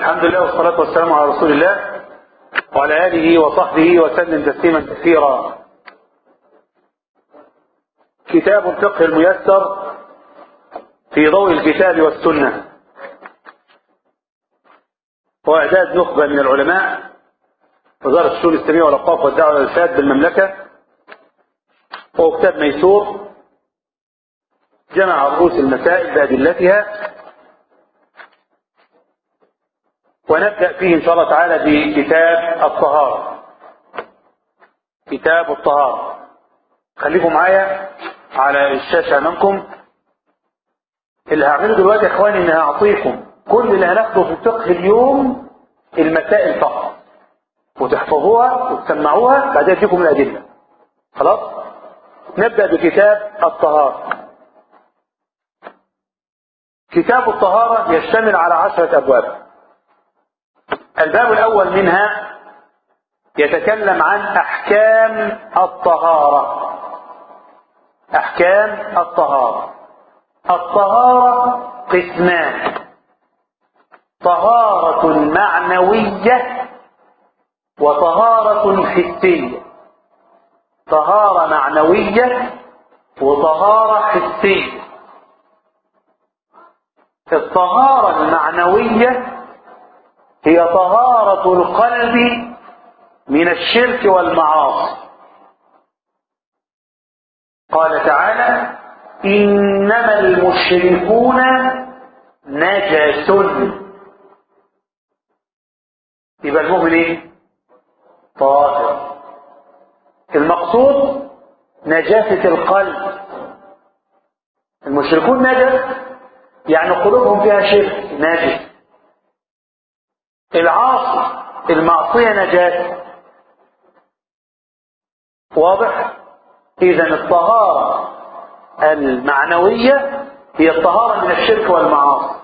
الحمد لله والصلاة والسلام على رسول الله وعلى آله وصحبه وسلم تسليما كثيرا كتاب الفقه الميسر في ضوء الكتاب والسنة وإعداد نخبة من العلماء وزارة الشؤون الإسلامية والأوقاف والدعوة والإرشاد بالمملكة وهو كتاب ميسور جمع رؤوس المسائل بأدلتها ونبدأ فيه إن شاء الله تعالى بكتاب الطهارة كتاب الطهارة خليكم معايا على الشاشة أمامكم اللي هعمله دلوقتي يا إخواني إن هعطيكم كل اللي هناخده في الفقه اليوم المسائل فقط وتحفظوها وتسمعوها بعدين أديكم الأدلة خلاص نبدأ بكتاب الطهارة كتاب الطهارة يشتمل على عشرة أبواب الباب الأول منها يتكلم عن أحكام الطهارة أحكام الطهارة الطهارة قسمان طهارة معنوية وطهارة حسية طهارة معنوية وطهارة حسية الطهارة المعنوية هي طهارة القلب من الشرك والمعاصي قال تعالى إنما المشركون نجس يبقى المؤمن ايه طاهر المقصود نجاسة القلب المشركون نجس يعني قلوبهم فيها شرك نجس العاصي المعصية نجاسة واضح إذا الطهارة المعنوية هي الطهارة من الشرك والمعاصي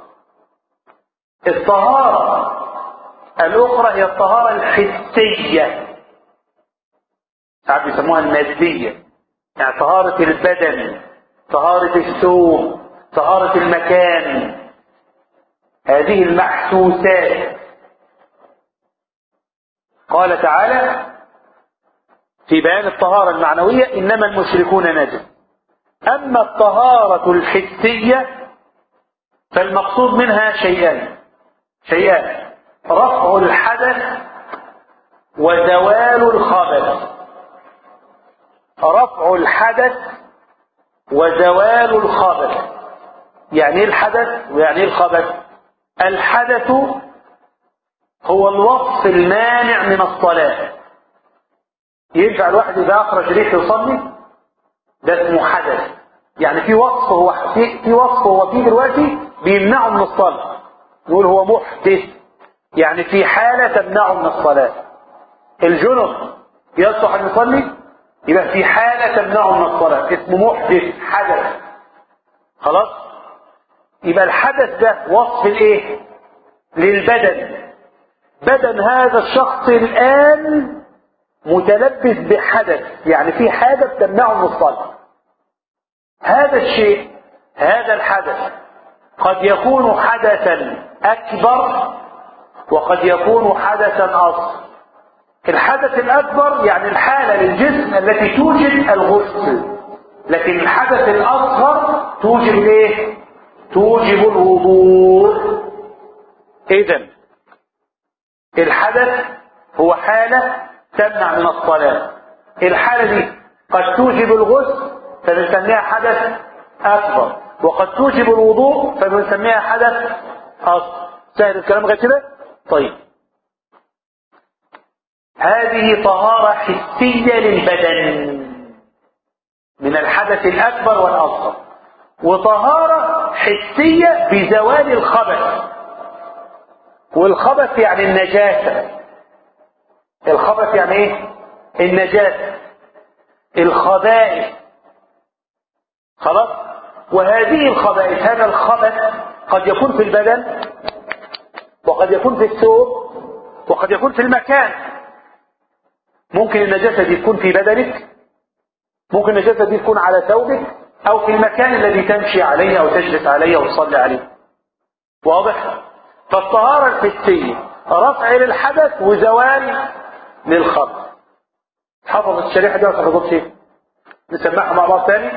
الطهارة الأخرى هي الطهارة الحسية ساعات بيسموها المادية يعني طهارة البدن طهارة الثوب طهارة المكان هذه المحسوسات قال تعالى في بيان الطهارة المعنوية إنما المشركون نجس أما الطهارة الحسية فالمقصود منها شيئان شيئان رفع الحدث وزوال الخبث رفع الحدث وزوال الخبث يعني ايه الحدث ويعني ايه الخبث الحدث هو الوصف المانع من الصلاة ينفع الواحد إذا أخرج ريح يصلي ده اسمه حدث يعني في وصف هو في, في وصف هو فيه دلوقتي بيمنعه من الصلاة نقول هو محدث يعني في حالة تمنعه من الصلاة الجنب يصلح أن يصلي يبقى في حالة تمنعه من الصلاة اسمه محدث حدث خلاص يبقى الحدث ده وصف الايه للبدن بدن هذا الشخص الآن متلبس بحدث يعني في حاجة بتمنعه من الصلاة هذا الشيء هذا الحدث قد يكون حدثا أكبر وقد يكون حدثا أصغر الحدث الأكبر يعني الحالة للجسم التي توجد الغسل لكن الحدث الأصغر توجب ايه توجب الوضوء إذن الحدث هو حالة تمنع من الصلاة الحالة دي قد توجب الغسل فبنسميها حدث أكبر وقد توجب الوضوء فبنسميها حدث أصغر سهل الكلام غير كده طيب هذه طهارة حسية للبدن من الحدث الأكبر والأصغر وطهارة حسية بزوال الخبث والخبث يعني النجاسة الخبث يعني ايه النجاسة الخبائث خلاص وهذه الخبائث هذا الخبث قد يكون في البدن وقد يكون في الثوب وقد يكون في المكان ممكن النجاسة دي تكون في بدنك ممكن النجاسة دي تكون على ثوبك أو في المكان الذي تمشي عليه أو تجلس عليه أو تصلي عليه واضح فالطهارة الحسية رفع للحدث وزوال للخبر حفظ الشريحة دي ولا حفظت شيء نسمعها مع بعض تاني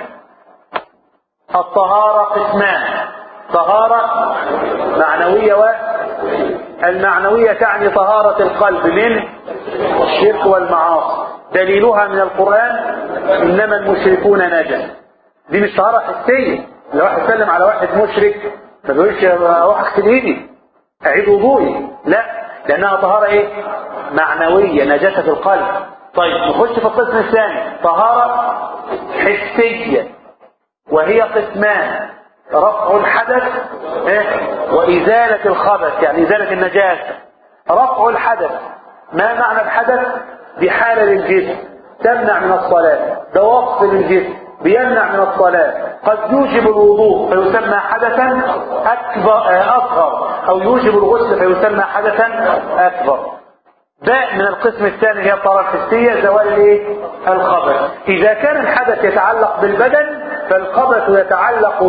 الطهارة قسمان طهارة معنوية و المعنوية تعني طهارة القلب من الشرك والمعاصي دليلها من القرآن إنما المشركون نجس دي مش طهارة حسية لو واحد سلم على واحد مشرك ما بيقولش اروح اغسل ايدي اعيد وضوئي لا لانها طهارة ايه معنوية نجاسة في القلب طيب نخش في القسم الثاني طهارة حسية وهي قسمان رفع الحدث إيه؟ وإزالة الخبث يعني إزالة النجاسة رفع الحدث ما معنى الحدث بحالة للجسم تمنع من الصلاة ده وصف للجسم بيمنع من الصلاة قد يوجب الوضوء فيسمى حدثا أكبر أصغر أو يوجب الغسل فيسمى حدثا أكبر باء من القسم الثاني هي الطهارة الحسية زوال الايه؟ الخبث إذا كان الحدث يتعلق بالبدن فالخبث يتعلق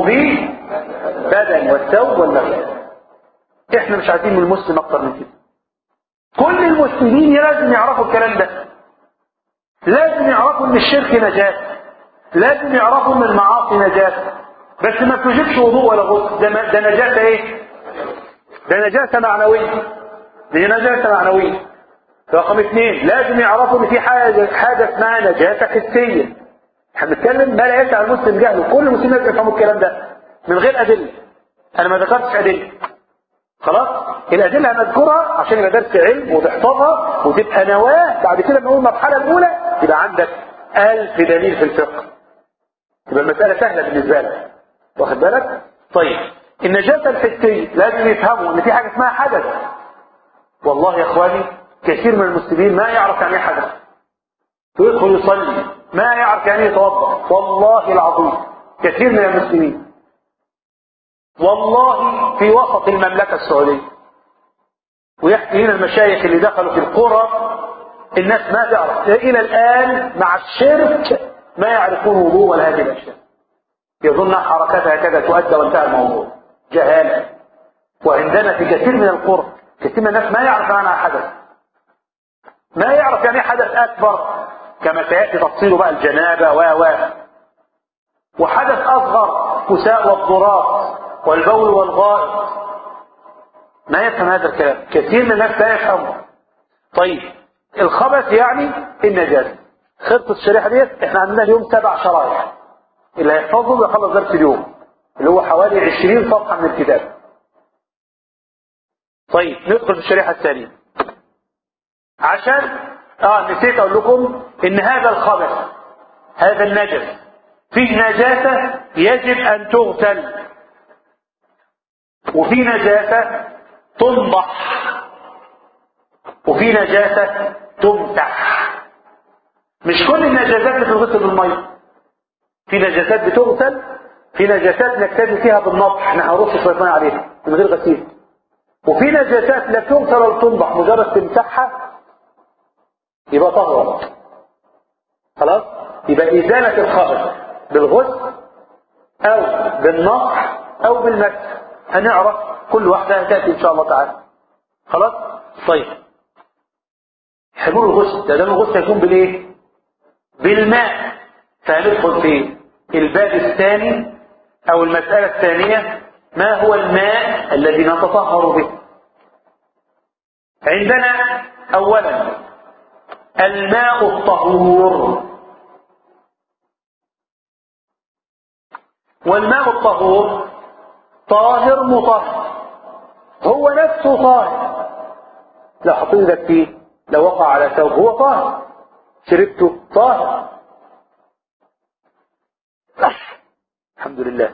بالبدن والثوب والمكان احنا مش عايزين من المسلم اكتر من كده كل المسلمين لازم يعرفوا الكلام ده لازم يعرفوا ان الشرك نجاسه لازم يعرفوا ان المعاصي نجاسه بس ما توجبش وضوء ولا غسل ده, ده نجاسه ايه ده نجاسه معنويه دي نجاسه معنويه رقم اثنين لازم يعرفوا ان في حاجه حاجه اسمها نجاسه حسيه احنا بنتكلم ما لا يسع المسلم جهله كل المسلمين لازم يفهموا الكلام ده من غير ادله انا ما ذكرتش ادله خلاص الادله هنذكرها عشان يبقى درس علم وتحفظها وتبقى نواه بعد كده نقول المرحله الاولى يبقى عندك ألف دليل في الفقه يبقى المساله سهله بالنسبه لك واخد بالك طيب النجاسه الحسيه لازم يفهموا ان في حاجه اسمها حدث والله يا اخواني كثير من المسلمين ما يعرف يعني ايه حدث ويدخل يصلي ما يعرف يعني يتوضا والله العظيم كثير من المسلمين والله في وسط المملكة السعودية ويحكي هنا المشايخ اللي دخلوا في القرى الناس ما تعرف إلى الآن مع الشرك ما يعرفون وضوء ولا هذه الأشياء يظن حركاتها هكذا تؤدى وانتهى الموضوع جهالة وعندنا في كثير من القرى كثير من الناس ما يعرف عنها حدث ما يعرف يعني حدث أكبر كما سيأتي تفصيل بقى الجنابة و و وحدث أصغر كساء والضراط والبول والغائط ما يفهم هذا الكلام كثير من الناس لا يفهمه طيب الخبث يعني النجاسة خطة الشريحة ديت احنا عندنا اليوم سبع شرايح اللي هيحفظه يخلص درس اليوم اللي هو حوالي 20 صفحة من الكتاب طيب ندخل في الشريحة الثانية عشان اه نسيت اقول لكم ان هذا الخبث هذا النجس فيه نجاسة يجب ان تغسل وفي نجاسة تنضح وفي نجاسة تمسح مش كل النجاسات بتغسل بالمية في نجاسات بتغسل في نجاسات نكتفي فيها بالنضح احنا هنرش شوية مية عليها من غير غسيل وفي نجاسات لا تغسل ولا تنضح مجرد تمسحها يبقى طهرة خلاص يبقى إزالة الخبث بالغسل أو بالنضح أو بالمسح هنعرف كل واحدة هتأتي إن شاء الله تعالى خلاص طيب حلول الغسل ده دام الغسل هيكون بالايه بالماء فهندخل في الباب الثاني او المسألة الثانية ما هو الماء الذي نتطهر به عندنا اولا الماء الطهور والماء الطهور طاهر مطهر هو نفسه طاهر لو حطيت ايدك فيه لو وقع على ثوب هو طاهر شربته طاهر الحمد لله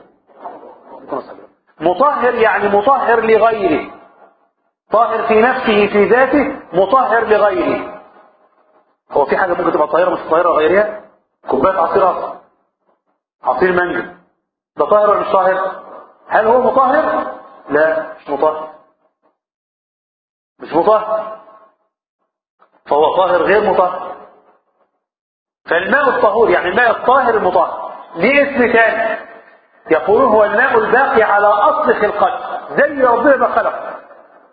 مطهر يعني مطهر لغيره طاهر في نفسه في ذاته مطهر لغيره هو في حاجة ممكن تبقى طاهرة مش طاهرة غيرها كوباية عصير أصل عصير مانجا ده طاهر ولا مش طاهر هل هو مطهر لا مش مطهر مش مطهر فهو طاهر غير مطهر فالماء الطهور يعني الماء الطاهر المطهر ليه اسم ثاني يقولون هو الماء الباقي على اصل خلقته زي ربنا ما خلق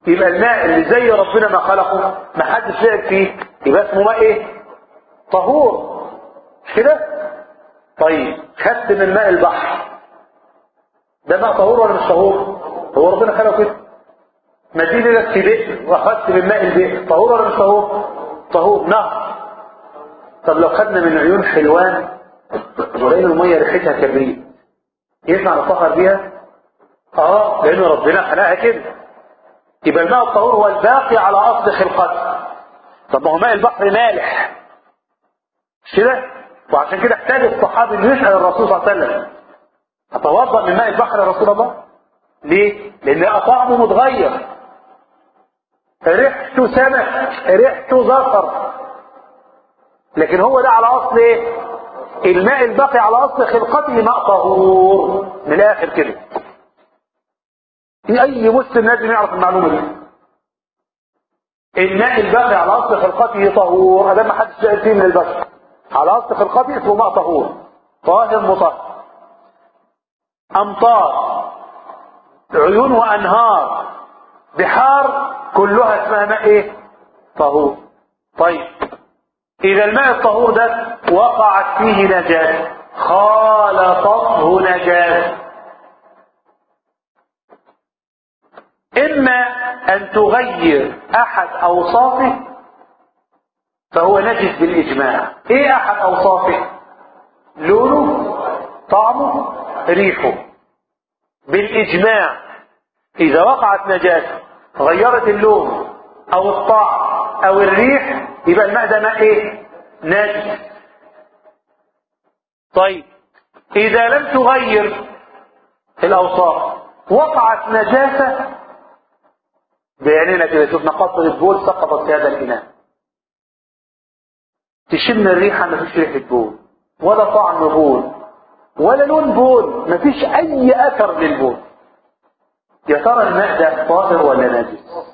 يبقى الماء اللي زي ربنا ما خلقه ما حدش لعب فيه يبقى اسمه ماء ايه طهور مش كده طيب خدت من ماء البحر ده ماء طهور ولا مش طهور هو ربنا خلقه كده مدينة لك في بئر واخدت من ماء البئر طهور ولا مش طهور طهور نهر طب لو خدنا من عيون حلوان ولقينا الميه ريحتها كبريت ينفع نطهر بيها اه لان ربنا خلقها كده يبقى الماء الطهور هو الباقي على اصل خلقته طب ما هو ماء البحر مالح مش كده وعشان كده احتاج الصحابي انه يسال الرسول صلى الله عليه وسلم اتوضا من ماء البحر يا رسول الله ليه لان طعمه متغير ريحته سمك ريحته زفر لكن هو ده على اصل ايه الماء الباقي على اصل خلقته ماء طهور من الاخر كده اي مسلم لازم يعرف المعلومه دي الماء الباقي على اصل خلقته طهور هذا ما حدش سأل فيه من البشر على اصل خلقته اسمه ماء طهور طاهر مطهر امطار عيون وانهار بحار كلها اسمها ماء ايه طهور طيب اذا الماء الطهور ده وقعت فيه نجاسه خالطته نجاسه اما ان تغير احد اوصافه فهو نجس بالاجماع ايه احد اوصافه لونه طعمه ريحه بالاجماع اذا وقعت نجاسه غيرت اللون او الطعم او الريح يبقى الماء ده ماء ايه نجس طيب اذا لم تغير الاوصاف وقعت نجاسه بعينينا كده شفنا قطرة بول سقطت في هذا الإناء تشم الريحة ما فيش ريحة بول ولا طعم بول ولا لون بول ما فيش أي أثر للبول يا ترى الماء ده طاهر ولا نجس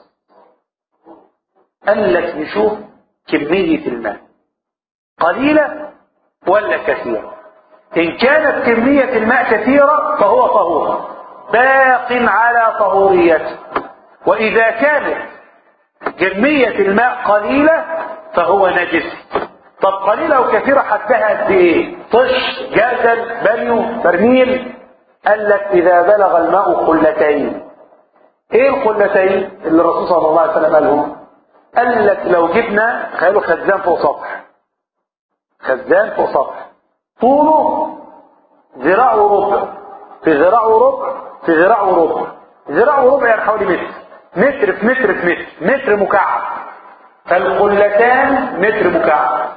قال لك نشوف كمية الماء قليلة ولا كثيرة إن كانت كمية الماء كثيرة فهو طهور باق على طهوريته وإذا كانت كمية الماء قليلة فهو نجس طب قليلة أو كثيرة حدها قد إيه؟ طش جردل بنيو برميل قال لك إذا بلغ الماء قلتين إيه القلتين اللي الرسول صلى الله عليه وسلم قالهم؟ قال لك لو جبنا تخيلوا خزان فوق سطح خزان فوق سطح طوله ذراع وربع في ذراع وربع في ذراع وربع ذراع وربع يعني حوالي متر متر في متر في متر متر مكعب فالقلتان متر مكعب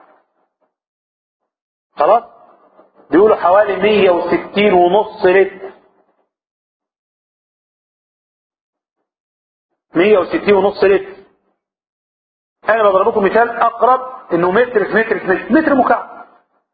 خلاص بيقولوا حوالي 160 ونص لتر 160 ونص لتر انا بضرب لكم مثال اقرب انه متر في متر في متر متر مكعب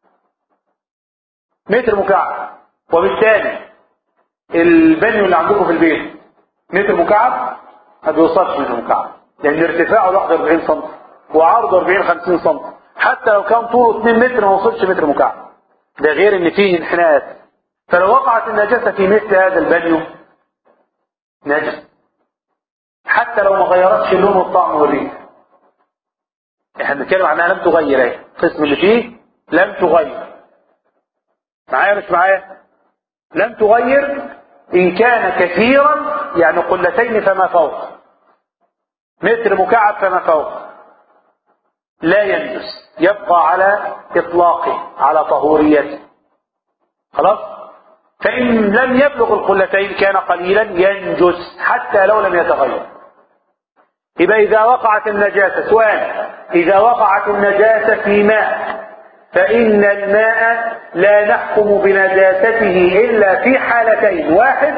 متر مكعب وبالتالي البانيو اللي عندكم في البيت متر مكعب ما بيوصلش متر مكعب لان ارتفاعه 41 سم وعرضه 40 50 سم حتى لو كان طوله 2 متر ما وصلش متر مكعب ده غير ان فيه انحناءات فلو وقعت النجاسه في مثل هذا البانيو نجس حتى لو ما غيرتش اللون والطعم والريح احنا بنتكلم عنها لم تغير اهي القسم اللي فيه لم تغير معايا مش معايا لم تغير ان كان كثيرا يعني قلتين فما فوق متر مكعب فما فوق لا ينجس يبقى على اطلاقه على طهوريته خلاص فان لم يبلغ القلتين كان قليلا ينجس حتى لو لم يتغير يبقى اذا وقعت النجاسه سؤال اذا وقعت النجاسه في ماء فإن الماء لا نحكم بنجاسته إلا في حالتين واحد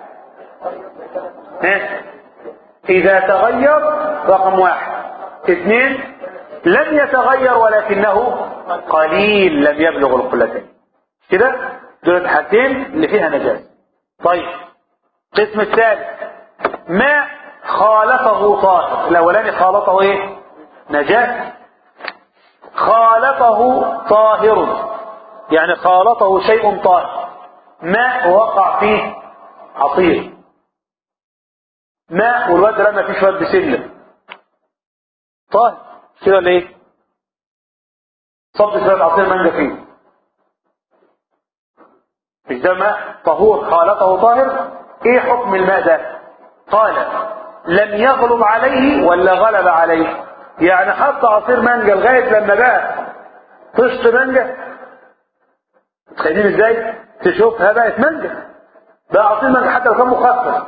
ها إذا تغير رقم واحد اثنين لم يتغير ولكنه قليل لم يبلغ القلتين كده دول الحالتين اللي فيها نجاسة طيب القسم الثالث ماء خالطه طاهر الأولاني خالطه ايه نجاسة خالطه طاهر يعني خالطه شيء طاهر ماء وقع فيه عصير ماء والواد رمى فيه شويه بسله طاهر كده ولا ايه صب شويه عصير مانجا فيه مش ده ماء طهور خالطه طاهر ايه حكم الماء ده قال لم يغلب عليه ولا غلب عليه يعني حط عصير مانجا لغايه لما بقى طشت مانجا تخيلين ازاي تشوفها بقت مانجا بقى عصير مانجا حتى لو كان مخفف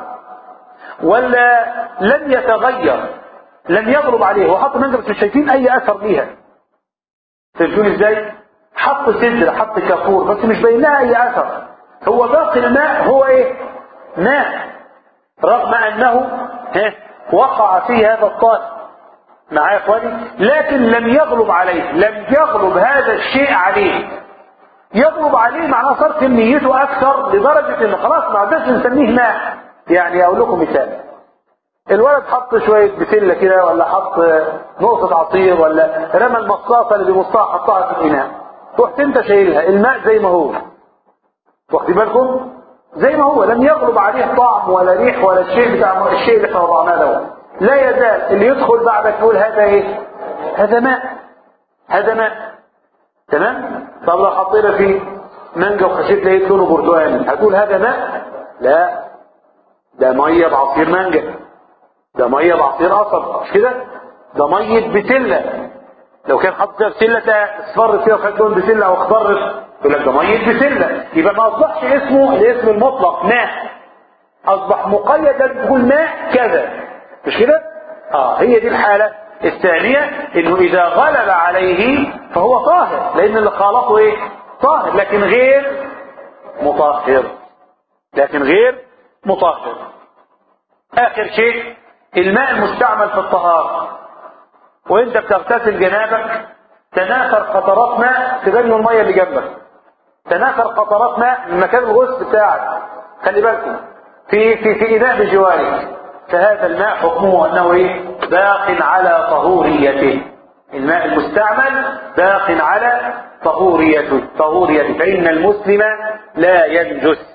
ولا لم يتغير لم يغلب عليه هو حط مانجا بس مش شايفين اي اثر ليها فهمتوني ازاي حط سدر حط كافور بس مش باين لها اي اثر هو باقي الماء هو ايه ماء رغم انه ها وقع فيه هذا الطالب معايا يا اخواني لكن لم يغلب عليه لم يغلب هذا الشيء عليه يغلب عليه معناه صار كميته اكثر لدرجه ان خلاص ما عدناش نسميه ماء يعني اقول لكم مثال الولد حط شويه بسله كده ولا حط نقطه عصير ولا رمى المصاصه اللي بمصاصه حطها في الاناء رحت انت شايلها الماء زي ما هو واخدين بالكم زي ما هو لم يغلب عليه طعم ولا ريح ولا الشيء بتاع الشيء اللي احنا وضعناه ده لا يزال اللي يدخل بعدك يقول هذا ايه هذا ماء هذا ماء تمام طب لو حطينا فيه مانجا وخشيت لقيت لونه برتقالي هتقول هذا ماء لا ده ميه بعصير مانجا ده ميه بعصير قصب مش كده ده ميه بسله لو كان حاطط فيها بسله اصفرت فيها وخدت لون بسله او اخضرت يقول لك ده ميه بسله يبقى ما اصبحش اسمه الاسم المطلق ماء اصبح مقيدا بكل ماء كذا مش كده اه هي دي الحاله الثانيه انه اذا غلب عليه فهو طاهر لان اللي خالطه ايه طاهر لكن غير مطهر لكن غير مطهر اخر شيء الماء المستعمل في الطهاره وانت بتغتسل جنابك تناثر قطرات ماء تبني الميه اللي جنبك تناثر قطرات ماء من مكان الغسل بتاعك خلي بالكم في في في اناء بجوارك فهذا الماء حكمه انه ايه باق على طهوريته الماء المستعمل باق على طهوريته طهوريته فان المسلم لا ينجس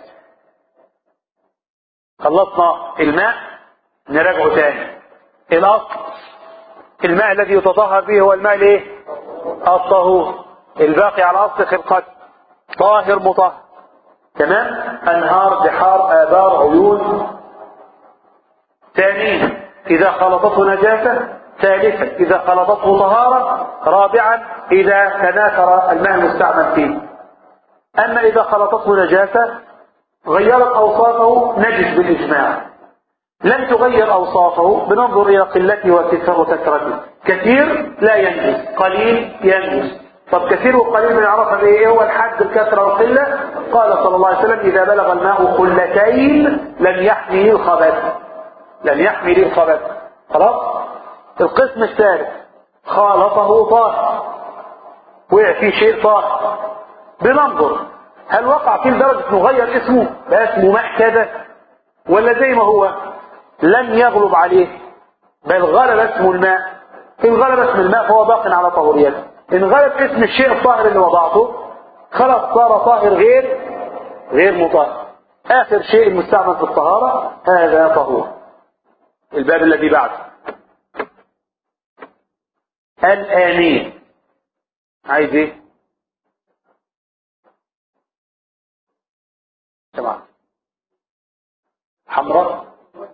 خلصنا الماء نراجعه تاني الاصل الماء الذي يتطهر به هو الماء الايه الطهور الباقي على اصل خلقته طاهر مطهر تمام انهار بحار ابار عيون ثانيا اذا خلطته نجاسه ثالثا اذا خلطته طهاره رابعا اذا تناثر الماء المستعمل فيه اما اذا خلطته نجاسه غيرت اوصافه نجس بالاجماع لم تغير اوصافه بننظر الى قلته وكثرته كثير لا ينجس قليل ينجس طب كثير وقليل بنعرفها بايه هو الحد الكثره والقله قال صلى الله عليه وسلم اذا بلغ الماء قلتين لم يحمل الخبث لم يحمل الخبث خلاص القسم الثالث خالطه طاهر وقع فيه شيء طاهر بننظر هل وقع فيه لدرجه نغير اسمه بقى اسمه ماء كذا ولا زي ما هو لم يغلب عليه بل غلب اسم الماء ان غلب اسم الماء فهو باق على طهوريته ان غلب اسم الشيء الطاهر اللي وضعته خلاص صار طاهر غير غير مطهر اخر شيء المستعمل في الطهارة هذا طهور الباب الذي بعده الآنية عايز ايه تمام حمراء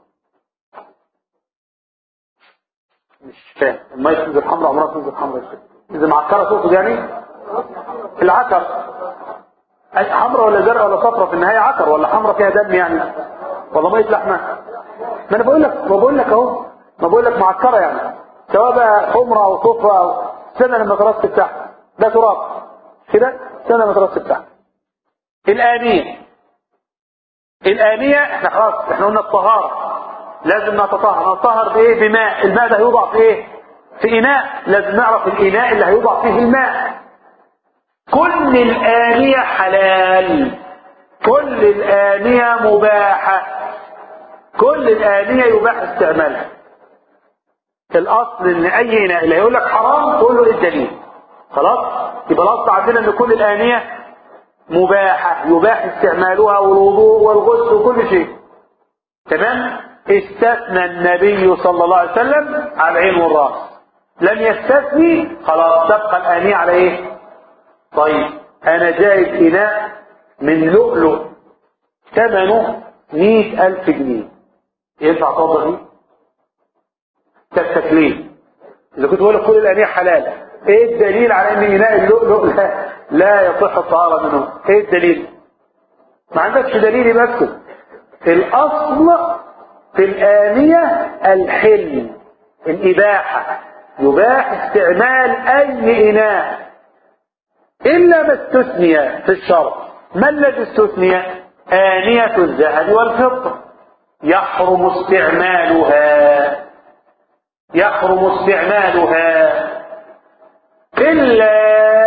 مش فاهم المية تنزل حمراء عمرها تنزل حمراء إذا معكرة تقصد يعني العكر أي حمراء ولا زرقاء ولا صفراء في النهاية عكر ولا حمراء فيها دم يعني ولا مية لحمة ما أنا بقول لك ما بقول لك أهو ما بقول لك معكرة يعني سواء بقى حمراء أو صفراء أو استنى لما ترتب تحت ده تراب كده استنى لما ترتب تحت الآنية الآنية احنا خلاص احنا قلنا الطهارة لازم نتطهر نتطهر بايه بماء الماء ده هيوضع في ايه في اناء لازم نعرف الاناء اللي هيوضع فيه الماء كل الآنية حلال كل الآنية مباحة كل الآنية يباح استعمالها الأصل إن أي إناء اللي هيقول لك حرام تقول له إيه الدليل خلاص يبقى الأصل عندنا إن كل الآنية مباحة يباح استعمالها والوضوء والغسل وكل شيء تمام استثنى النبي صلى الله عليه وسلم على العين والراس لم يستثني خلاص تبقى الآنية على ايه طيب انا جايب اناء من لؤلؤ ثمنه مئة الف جنيه ينفع توضى فيه كالتكليف اذا كنت بقول لك كل الانية حلال ايه الدليل على ان اناء اللؤلؤ لا, لا يصح الطهارة منه ايه الدليل ما عندكش دليل يبقى الاصل في الآنية الحل الإباحة يباح استعمال أي إناء إلا ما استثني في الشرع ما الذي استثني آنية الذهب والفضة يحرم استعمالها يحرم استعمالها إلا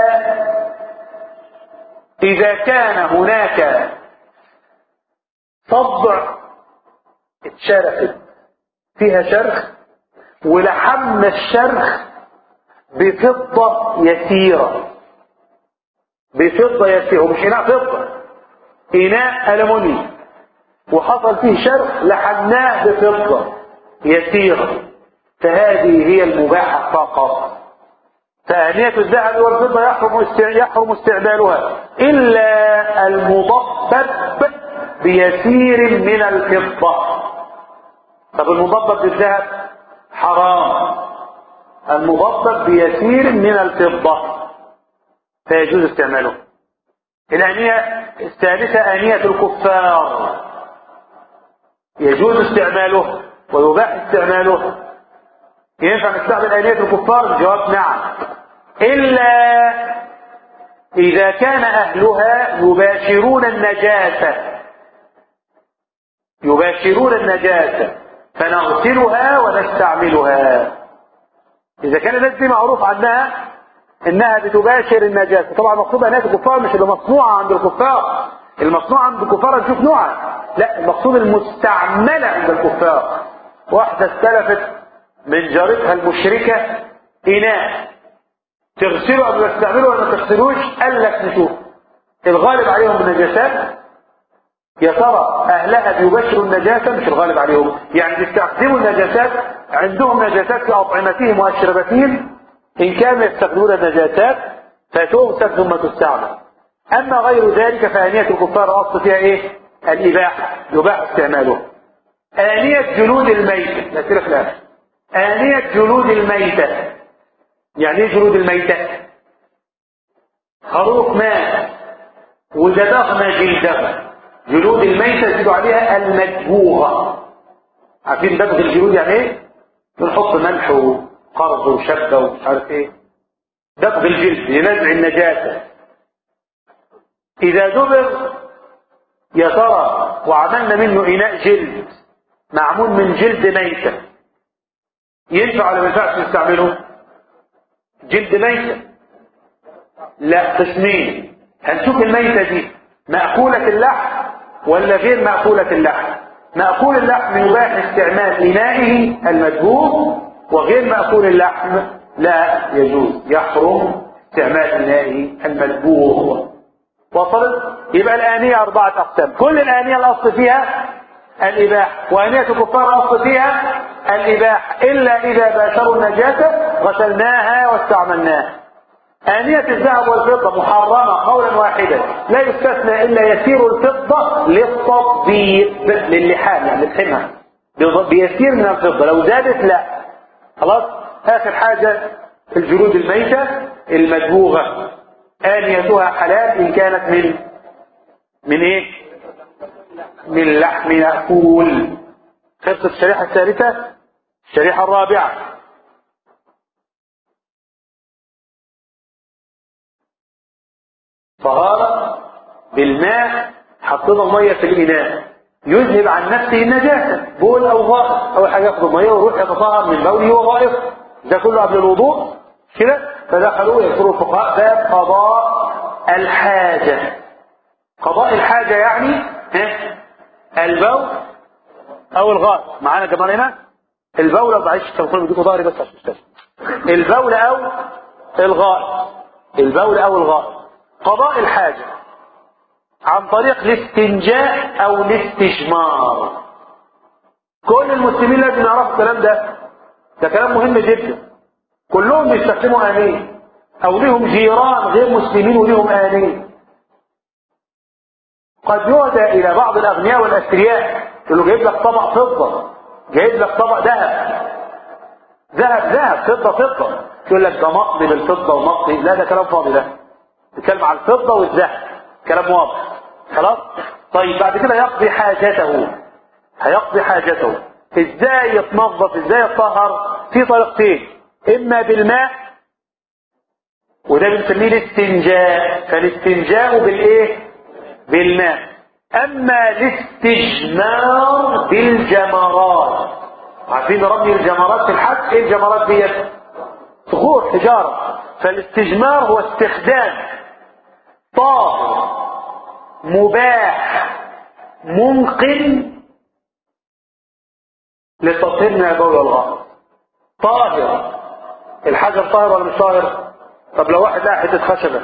إذا كان هناك صدع اتشرخت فيها شرخ ولحمنا الشرخ بفضة يسيرة بفضة يسيرة ومش إناء فضة إناء ألموني وحصل فيه شرخ لحمناه بفضة يسيرة فهذه هي المباحة فقط فآنية الذهب والفضة يحرم يحرم استعمالها إلا المضبب بيسير من الفضة طب المضبب بالذهب حرام المضبب بيسير من الفضة فيجوز استعماله الآنية الثالثة آنية الكفار يجوز استعماله ويباح استعماله ينفع نستعمل آنية الكفار الجواب نعم إلا إذا كان أهلها يباشرون النجاسة يباشرون النجاسة فنغسلها ونستعملها إذا كان الناس دي معروف عنها إنها بتباشر النجاسة طبعا مقصود أنها الكفار مش اللي مصنوعة عند الكفار المصنوعة عند الكفار نشوف نوعها لا المقصود المستعملة عند الكفار واحدة استلفت من جارتها المشركة إناء تغسله قبل ما تستعمله ولا ما تغسلوش قال لك نشوف الغالب عليهم النجاسات يا ترى اهلها بيباشروا النجاسه مش الغالب عليهم يعني بيستخدموا النجاسات عندهم نجاسات في اطعمتهم واشربتهم ان كانوا يستخدمون النجاسات فتؤسف ثم تستعمل اما غير ذلك فانيه الكفار اصل فيها ايه الاباحه يباح استعماله انيه جلود الميته الاسئله في الاخر انيه جلود الميته يعني ايه جلود الميته خروف مات وزدغنا جلده جلود الميتة يزيدوا عليها المدبوغة عارفين دبغ الجلود يعني ايه بنحط ملح وقرض وشبة ومش عارف ايه دبغ الجلد لنزع النجاسة اذا دبغ يا ترى وعملنا منه اناء جلد معمول من جلد ميتة ينفع ولا ما ينفعش نستعمله جلد ميتة لا قسمين هنشوف الميتة دي مأكولة اللحم ولا غير مأكولة اللحم مأكول اللحم يباح استعمال إنائه المدبوغ وغير مأكول اللحم لا يجوز يحرم استعمال إنائه المدبوغ وصلت يبقى الآنية أربعة أقسام كل الآنية الأصل فيها الإباح وآنية الكفار الأصل فيها الإباح إلا إذا باشروا النجاسة غسلناها واستعملناها آنية الذهب والفضة محرمة قولا واحدا لا يستثنى إلا يسير الفضة للتطبيق للحام يعني للحمى بيسير من الفضة لو زادت لا خلاص آخر حاجة الجلود الميتة المدبوغة آنيتها حلال إن كانت من من إيه؟ من لحم مأكول خلصت الشريحة الثالثة الشريحة الرابعة طهارة بالماء حطينا المية في الإناء يذهب عن نفسه النجاسة بول أو غائط أول حاجة ياخد المية ويروح يتطهر من بوله وغائط ده كله قبل الوضوء كده فدخلوا يذكروا الفقهاء باب قضاء الحاجة قضاء الحاجة يعني ها البول أو الغائط معانا جمال هنا البول أو معلش كان كل بيديكوا ظهري بس عشان استاذ البول أو الغائط البول أو الغائط قضاء الحاجة عن طريق الاستنجاء او الاستجمار كل المسلمين لازم يعرفوا الكلام ده ده كلام مهم جدا كلهم بيستخدموا آنية أو لهم جيران غير مسلمين ولهم آنية قد يهدى إلى بعض الأغنياء والأثرياء يقول له جايب لك طبق فضة جايب لك طبق ذهب ذهب ذهب فضة فضة يقول لك ده مقضي بالفضة ومقضي لا ده كلام فاضي ده بيتكلم على الفضة والذهب كلام واضح خلاص طيب بعد كده يقضي حاجته هيقضي حاجته ازاي يتنظف ازاي يتطهر في طريقتين اما بالماء وده بنسميه الاستنجاء فالاستنجاء بالايه بالماء اما الاستجمار بالجمرات عارفين رمي الجمرات في الحج ايه الجمرات ديت صخور حجاره فالاستجمار هو استخدام طاهر مباح منقل للتطهير من البول والغائط طاهر الحجر طاهر ولا مش طاهر طب لو واحد لقى حته خشبه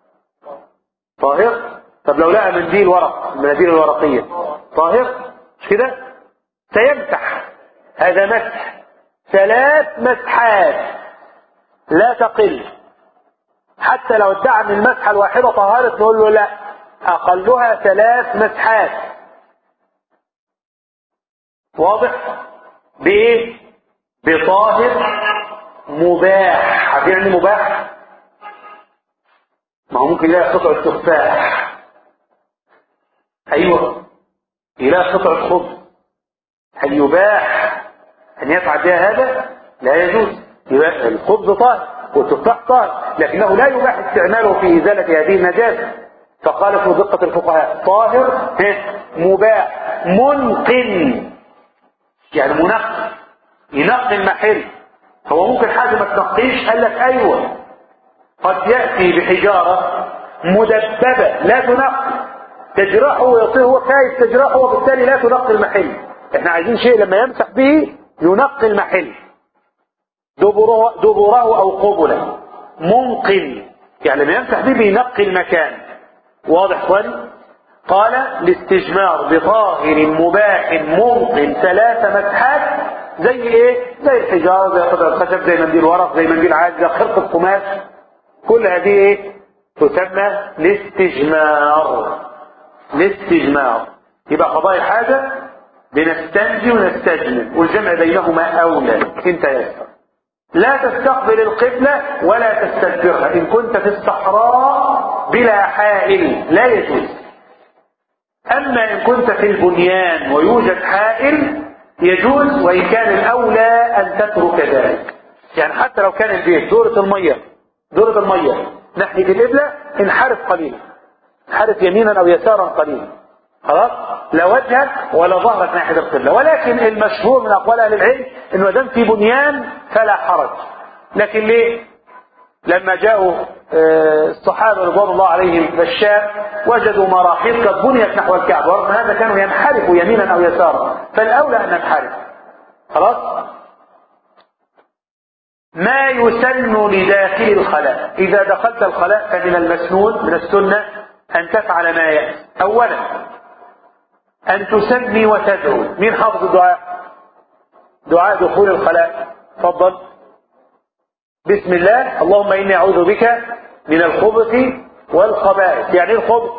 طاهر طب لو لقى منديل ورق المناديل الورقيه طاهر مش كده سيمسح هذا مسح ثلاث مسحات لا تقل حتى لو ادعى ان المسحه الواحده طهارة نقول له لا اقلها ثلاث مسحات واضح بايه بطاهر مباح عارفين يعني مباح ما هو ممكن يلاقي قطعة تفاح ايوه يلاقي قطعة خبز هل يباح ان يفعل بها هذا لا يجوز يبقى الخبز طاهر والتفاح طاهر لكنه لا يباح استعماله في ازالة هذه النجاسة فقال في دقة الفقهاء طاهر مباح منقل يعني منقي ينقي المحل هو ممكن حاجة ما تنقيش قال لك ايوه قد يأتي بحجارة مدببة لا تنقي تجرحه ويصير هو خايف تجرحه وبالتالي لا تنقي المحل احنا عايزين شيء لما يمسح به ينقي المحل دبره, دبره او قبله منقل يعني لما يمسح به بينقي المكان واضح اخواني قال الاستجمار بطاهر مباح منقل ثلاث مسحات زي ايه زي الحجاره زي قطع الخشب زي منديل ورق زي منديل عادي زي خرقه قماش كل هذه ايه تسمى الاستجمار الاستجمار يبقى قضاء الحاجه بنستنجي ونستجمل والجمع بينهما اولى انت يسر لا تستقبل القبلة ولا تستدبرها إن كنت في الصحراء بلا حائل لا يجوز أما إن كنت في البنيان ويوجد حائل يجوز وإن كان الأولى أن تترك ذلك يعني حتى لو كان البيت دورة المية دورة المية ناحية القبلة انحرف قليلا انحرف يمينا أو يسارا قليلا خلاص لا وجهك ولا ظهرك ناحية القبلة ولكن المشهور من أقوال أهل العلم إنه دام في بنيان فلا حرج لكن ليه لما جاءوا الصحابة رضوان الله عليهم الشام وجدوا مراحيض قد بنيت نحو الكعبة ورغم هذا كانوا ينحرفوا يمينا أو يسارا فالأولى أن ننحرف خلاص ما يسن لداخل الخلاء إذا دخلت الخلاء فمن المسنون من السنة أن تفعل ما يأتي أولا أن تسمي وتدعو مين حافظ الدعاء دعاء دخول الخلاء تفضل بسم الله اللهم إني أعوذ بك من الخبث والخبائث يعني الخبث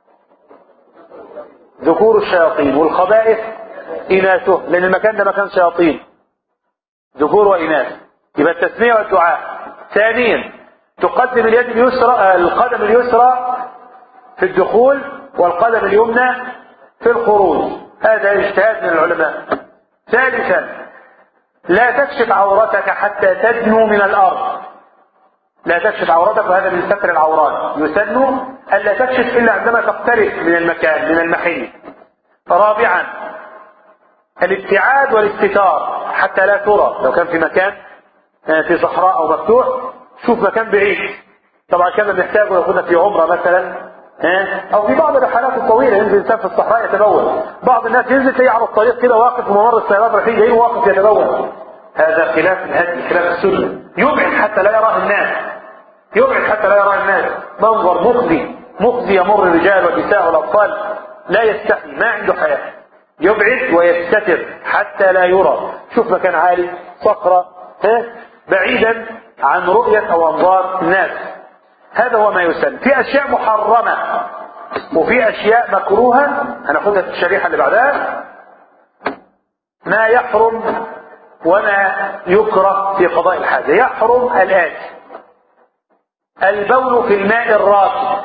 ذكور الشياطين والخبائث إناثه لأن المكان ده مكان شياطين ذكور وإناث يبقى التسمية والدعاء ثانيا تقدم اليد اليسرى القدم اليسرى في الدخول والقدم اليمنى في الخروج هذا اجتهاد من العلماء ثالثا لا تكشف عورتك حتى تدنو من الأرض لا تكشف عورتك وهذا من ستر العورات يسن ألا تكشف إلا عندما تقترب من المكان من المحل رابعا الابتعاد والاستتار حتى لا ترى لو كان في مكان في صحراء أو مفتوح شوف مكان بعيد طبعا كان بنحتاجه لو كنا في عمرة مثلا او في بعض الرحلات الطويله ينزل الانسان في الصحراء يتبول بعض الناس ينزل تلاقيه على الطريق كده واقف وممر السيارات رايحين جايين واقف يتبول هذا خلاف الهدي خلاف السنه يبعد حتى لا يراه الناس يبعد حتى لا يراه الناس منظر مخزي مخزي يمر الرجال والنساء والاطفال لا يستحي ما عنده حياه يبعد ويستتر حتى لا يرى شوف مكان عالي صخرة ها بعيدا عن رؤية أو أنظار الناس هذا هو ما يسن في أشياء محرمة وفي أشياء مكروهة هناخدها في الشريحة اللي بعدها ما يحرم وما يكره في قضاء الحاجة يحرم الآتي البول في الماء الراكد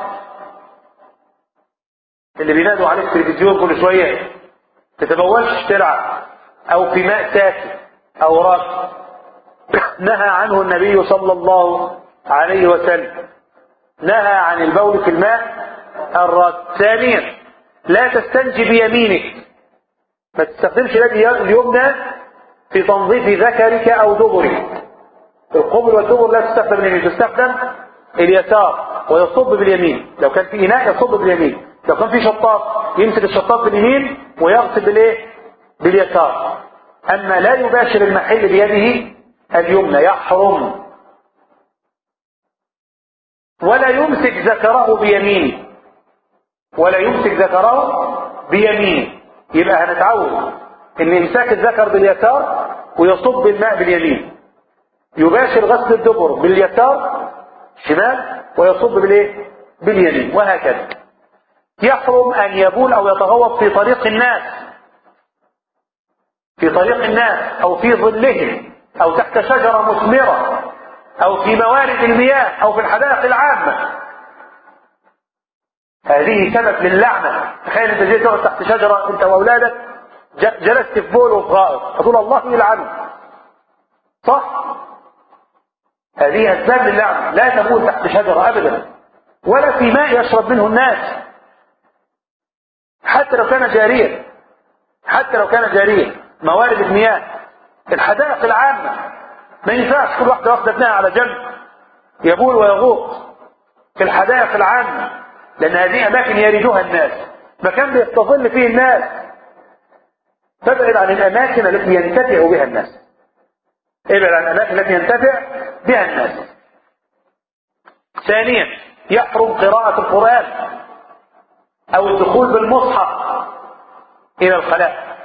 اللي بينادوا عليه التلفزيون كل شوية تتبولش تلعب او في ماء ساكن او راكد نهى عنه النبي صلى الله عليه وسلم نهى عن البول في الماء الراكد ثانيا لا تستنجي بيمينك ما تستخدمش اليد اليمنى في تنظيف ذكرك او دبرك القبل والدبر لا تستخدم اليمين تستخدم اليسار ويصب باليمين لو كان في اناء يصب باليمين لو كان في شطاف يمسك الشطاف باليمين ويغسل بالايه باليسار اما لا يباشر المحل بيده اليمنى يحرم ولا يمسك ذكره بيمينه ولا يمسك ذكره بيمينه يبقى هنتعود ان امساك الذكر باليسار ويصب الماء باليمين يباشر غسل الدبر باليسار شمال ويصب بالايه باليمين وهكذا يحرم ان يبول او يتغوط في طريق الناس في طريق الناس او في ظلهم او تحت شجرة مثمرة او في موارد المياه او في الحدائق العامة هذه سبب للعنة تخيل انت جيت تقعد تحت شجرة انت واولادك جلست في بول وفي غائط تقول الله يلعنه صح هذه اسباب للعنة لا تبول تحت شجرة ابدا ولا في ماء يشرب منه الناس حتى لو كان جاريا حتى لو كان جاريا موارد المياه الحدائق العامة ما ينفعش كل واحدة واخدة ابنها على جنب يبول ويغوط في الحدائق العامة لأن هذه أماكن يردها الناس مكان بيستظل فيه الناس تبعد عن الأماكن التي ينتفع بها الناس ابعد عن الأماكن التي ينتفع بها الناس ثانيا يحرم قراءة القرآن أو الدخول بالمصحف إلى الخلاء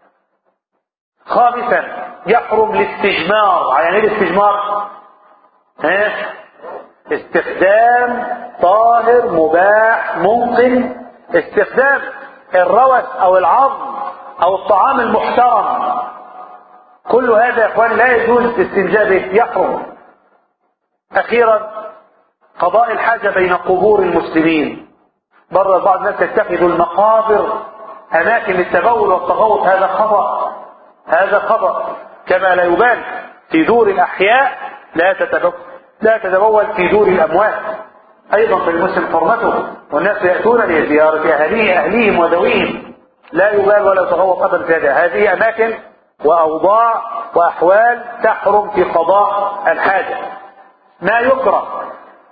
خامسا يحرم الاستجمار يعني ايه الاستجمار ها استخدام طاهر مباح ممكن استخدام الروث او العظم او الطعام المحترم كل هذا يا اخوان لا يجوز الاستنجاء به يحرم اخيرا قضاء الحاجة بين قبور المسلمين بره بعض الناس يتخذوا المقابر اماكن للتبول والتغوط هذا خطأ هذا خطأ كما لا يبان في دور الأحياء لا تتبول لا تتبول في دور الأموات أيضا في المسلم حرمته والناس يأتون لزيارة أهليه أهليهم وذويهم لا يبال ولا يتغوط أبدا في هذا هذه أماكن وأوضاع وأحوال تحرم في قضاء الحاجة ما يكره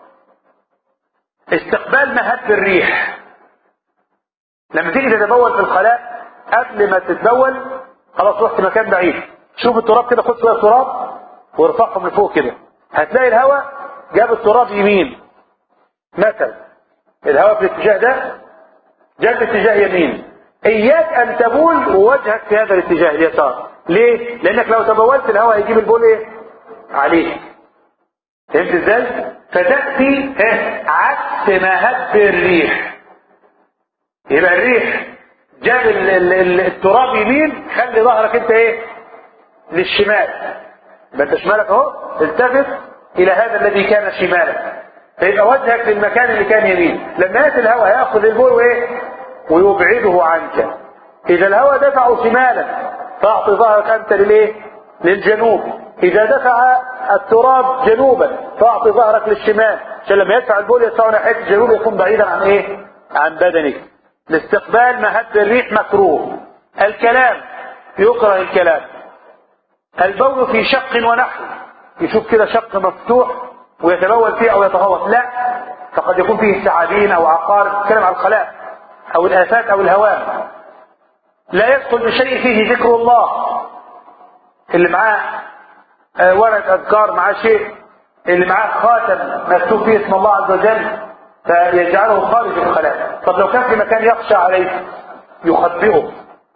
استقبال مهب الريح لما تيجي تتبول في الخلاء قبل ما تتبول خلاص رحت مكان بعيد شوف التراب كده خد شويه تراب وارفعهم لفوق كده هتلاقي الهواء جاب التراب يمين مثلا الهواء في الاتجاه ده جاب اتجاه يمين اياك ان تبول ووجهك في هذا الاتجاه اليسار ليه لانك لو تبولت الهواء هيجيب البول ايه عليك فهمت ازاي فتاتي عكس مهب الريح يبقى الريح جاب التراب يمين خلي ظهرك انت ايه للشمال يبقى انت شمالك اهو التفت الى هذا الذي كان شمالك فيبقى وجهك للمكان اللي كان يمين لما ياتي الهواء ياخذ البول وايه ويبعده عنك اذا الهواء دفعه شمالا فاعطي ظهرك انت للايه للجنوب اذا دفع التراب جنوبا فاعطي ظهرك للشمال عشان لما يدفع البول يدفعه ناحيه الجنوب يكون بعيدا عن ايه عن بدنك الاستقبال مهد الريح مكروه الكلام يكره الكلام البول في شق ونحو يشوف كده شق مفتوح ويتبول فيه او يتغوط لا فقد يكون فيه ثعابين او عقارب تتكلم عن الخلاء او الافات او الهوام لا يدخل بشيء فيه ذكر الله اللي معاه آه ورقه اذكار معاه شيء اللي معاه خاتم مكتوب فيه اسم الله عز وجل فيجعله خارج الخلاء طب لو كان في مكان يخشى عليه يخبئه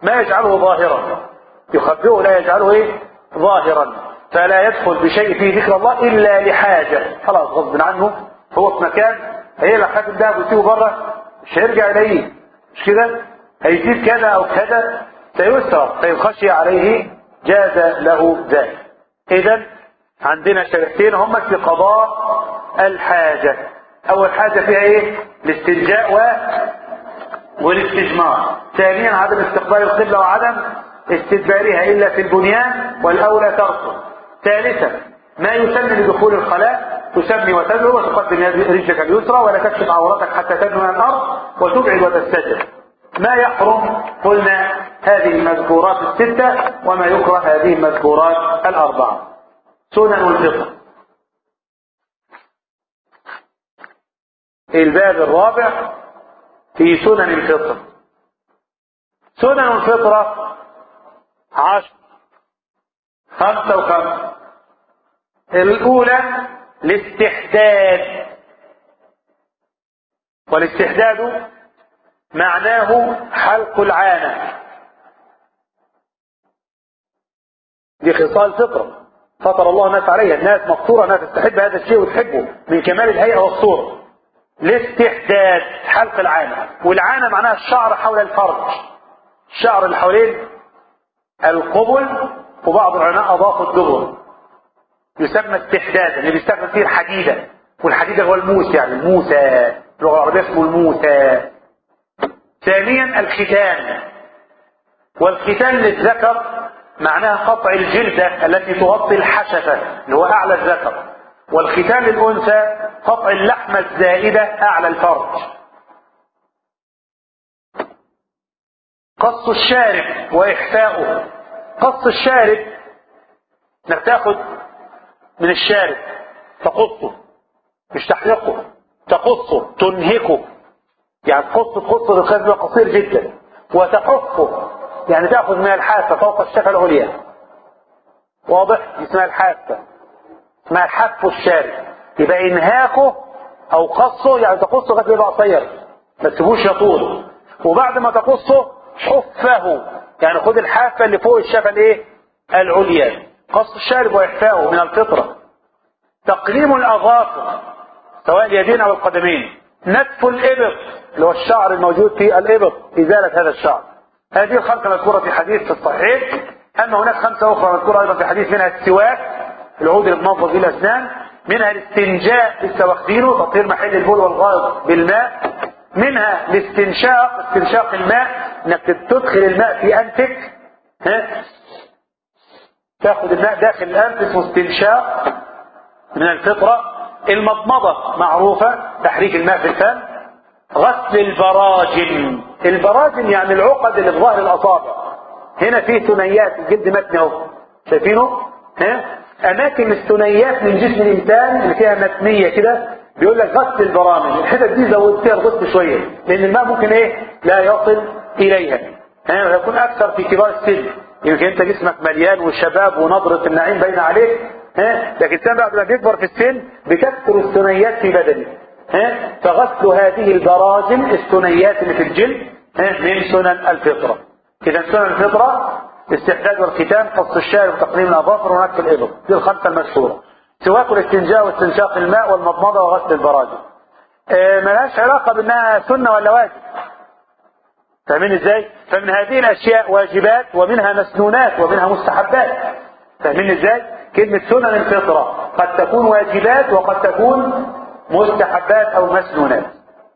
ما يجعله ظاهرا يخبئه لا يجعله ايه ظاهرا فلا يدخل بشيء فيه ذكر الله الا لحاجه خلاص غصب عنه هو في مكان هي اللي خاتم ده ويسيبه بره مش هيرجع اليه مش كده هيسيب كذا او كذا سيسرق فإن خشي عليه جاز له ذلك اذا عندنا شريحتين هم في قضاء الحاجة اول حاجة فيها ايه الاستنجاء و والاستجمار ثانيا عدم استقبال القبلة وعدم استدبارها الا في البنيان والاولى تركه ثالثا ما يسمى لدخول الخلاء تسمي وتدعو وتقدم رجلك اليسرى ولا تكشف عورتك حتى تدنو من الارض وتبعد وتستجر ما يحرم قلنا هذه المذكورات الستة وما يكره هذه المذكورات الأربعة سنن الفطر الباب الرابع في سنن الفطر سنن الفطرة عشر خمسة وخمسة الأولى الاستحداد والاستحداد معناه حلق العانة دي خصال فطرة فطر الله الناس عليها الناس مفطورة انها تستحب هذا الشيء وتحبه من كمال الهيئة والصورة الاستحداد حلق العانة والعانة معناها الشعر حول الفرج الشعر اللي حوالين القبل وبعض العلماء اضافوا الدبر يسمى استحدادا اللي بيستخدم فيه الحديدة والحديدة هو الموس يعني الموسى اللغة العربية اسمه الموسى ثانيا الختان والختان للذكر معناها قطع الجلدة التي تغطي الحشفة اللي هو أعلى الذكر والختان للأنثى قطع اللحمة الزائدة أعلى الفرج قص الشارب وإحفاؤه قص الشارب انك تاخد من الشارب تقصه مش تحلقه تقصه تنهكه يعني تقص تقص الخزن قصير جدا وتحفه يعني تاخذ من الحافه فوق الشفه العليا واضح اسمها الحافه اسمها حف الشارب يبقى انهاكه او قصه يعني تقصه لغايه يبقى قصير ما تسيبوش يطول وبعد ما تقصه حفه يعني خد الحافه اللي فوق الشفه الايه العليا قص الشارب واحفاؤه من الفطره تقليم الاظافر سواء اليدين او القدمين نتف الإبط اللي هو الشعر الموجود في الإبط إزالة هذا الشعر هذه الخمسة مذكورة في حديث في الصحيح أما هناك خمسة أخرى مذكورة أيضا في حديث منها السواك العود اللي بننظف به الأسنان منها الاستنجاء لسه واخدينه تطهير محل البول والغائط بالماء منها الاستنشاق استنشاق الماء انك تدخل الماء في انفك ها تاخد الماء داخل الانف اسمه استنشاق من الفطره المضمضة معروفة تحريك الماء في الفم غسل البراجم البراجم يعني العقد اللي في ظهر الأصابع هنا فيه ثنيات الجلد متني اهو شايفينه ها أماكن الثنيات من جسم الإنسان اللي فيها متنية كده بيقول لك غسل البرامج الحتت دي زود فيها الغسل شوية لأن الماء ممكن إيه لا يصل إليها ها ويكون أكثر في كبار السن يمكن أنت جسمك مليان والشباب ونظرة النعيم باينة عليك ها لكن الانسان بعد ما بيكبر في السن بتكثر الثنيات في بدنه ها فغسل هذه البراجم الثنيات اللي في الجلد ها من سنن الفطره اذا سنن الفطره استحداد والختان قص الشارب وتقليم الاظافر ونكف الابط دي الخمسه المشهوره سواك الاستنجاء واستنشاق الماء والمضمضه وغسل البراجم آه ملهاش علاقه بانها سنه ولا واجب فاهمين ازاي فمن هذه الاشياء واجبات ومنها مسنونات ومنها مستحبات فاهمين ازاي كلمة سنن الفطرة قد تكون واجبات وقد تكون مستحبات أو مسنونات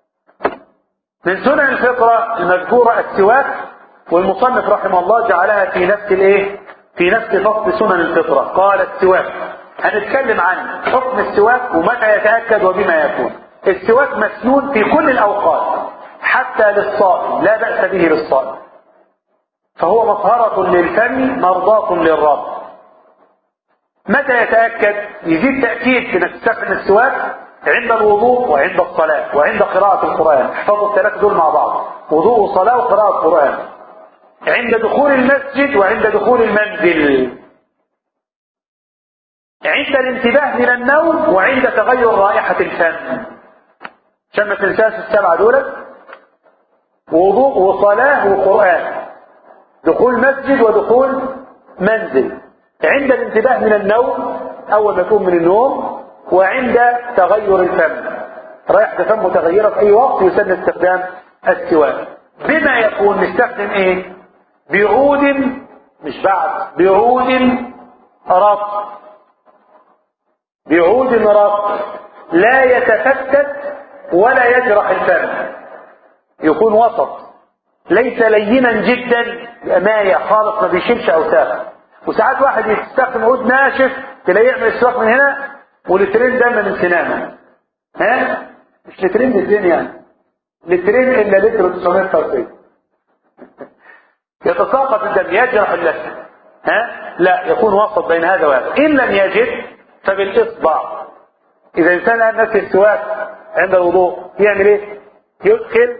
من سنن الفطرة المذكورة السواك والمصنف رحمه الله جعلها في نفس الايه في نفس فصل سنن الفطرة قال السواك هنتكلم عن حكم السواك ومتى يتأكد وبما يكون السواك مسنون في كل الأوقات حتى للصائم لا بأس به للصائم فهو مطهرة للفم مرضاة للرب متى يتأكد يزيد تأكيد في انك تستخدم السواك عند الوضوء وعند الصلاة وعند قراءة القرآن احفظوا الثلاثة دول مع بعض وضوء وصلاة وقراءة قرآن عند دخول المسجد وعند دخول المنزل عند الانتباه من النوم وعند تغير رائحة الفم عشان ما تنساش السبعة دول وضوء وصلاة وقرآن دخول مسجد ودخول منزل عند الانتباه من النوم اول ما تقوم من النوم وعند تغير الفم رائحة الفم متغيرة في اي وقت يسن استخدام السواك بما يكون نستخدم ايه بعود مش بعد بعود رط بعود رط لا يتفتت ولا يجرح الفم يكون وسط ليس لينا جدا ماية خالص ما بيشيلش اوساخ وساعات واحد يستخدم عود ناشف تلاقيه يعمل السواك من هنا ولترين دم من سنانه ها مش لترين لترين يعني لترين الا لتر 950 يتساقط الدم يجرح اللثه ها لا يكون وسط بين هذا وهذا ان لم يجد فبالاصبع اذا انسان قال نفس السواك عند الوضوء يعمل ايه يدخل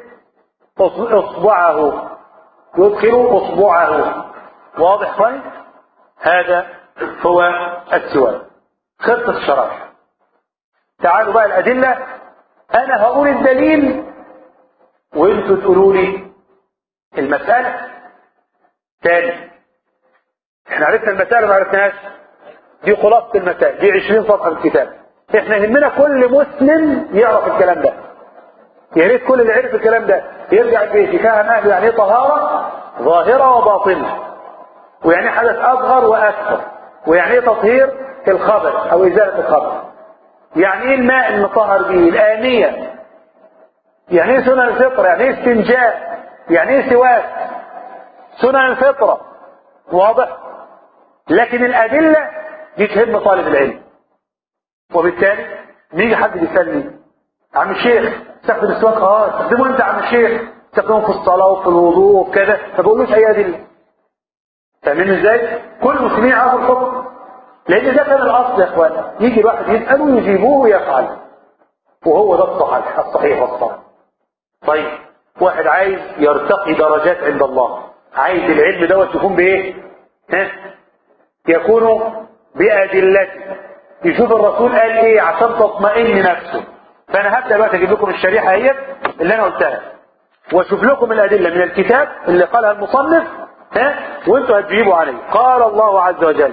اصبعه يدخل اصبعه واضح طيب هذا هو السواك خطة الشرائح تعالوا بقى الأدلة أنا هقول الدليل وانتوا تقولوا لي المسألة تاني احنا عرفنا المسألة ما عرفناهاش دي خلاصة المسائل دي 20 صفحة في الكتاب احنا يهمنا كل مسلم يعرف الكلام ده يا ريت كل اللي عرف الكلام ده يرجع البيت يفهم اهله يعني ايه طهارة ظاهرة وباطنة ويعني ايه حدث اصغر واكبر ويعني ايه تطهير الخبث او ازالة الخبث يعني ايه الماء المطهر به الآنية يعني ايه سنن الفطرة يعني ايه استنجاء يعني ايه سواك سنن الفطرة واضح لكن الأدلة دي تهم طالب العلم وبالتالي نيجي حد بيسألني عم الشيخ استخدم السواك اه استخدمه انت عم الشيخ استخدمه في الصلاة وفي الوضوء وكذا ما بقولوش اي أدلة فاهمين ازاي؟ كل مسلمين يعرفوا الحكم لان ده كان الاصل يا اخوان يجي الواحد يساله ويجيبوه ويفعل وهو ده الصحيح الصحيح والصحيح طيب واحد عايز يرتقي درجات عند الله عايز العلم دوت يكون بايه ها يكون بادلته يشوف الرسول قال ايه عشان تطمئن نفسه فانا هبدا دلوقتي اجيب لكم الشريحه اهيت اللي انا قلتها واشوف لكم الادله من الكتاب اللي قالها المصنف ها وانتوا هتجيبوا عليه قال الله عز وجل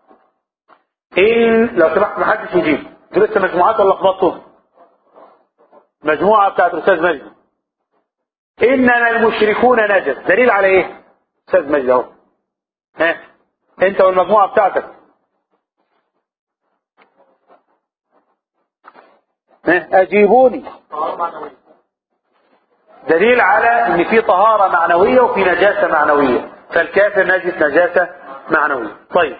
ان لو سمحت ما حدش يجيب انتوا لسه مجموعات ولا لخبطتوا مجموعه بتاعت الاستاذ مجدي اننا المشركون نجس دليل على ايه استاذ مجدي اهو ها انت والمجموعه بتاعتك ها اجيبوني دليل على ان في طهاره معنويه وفي نجاسه معنويه فالكافر نجس نجاسه معنويه طيب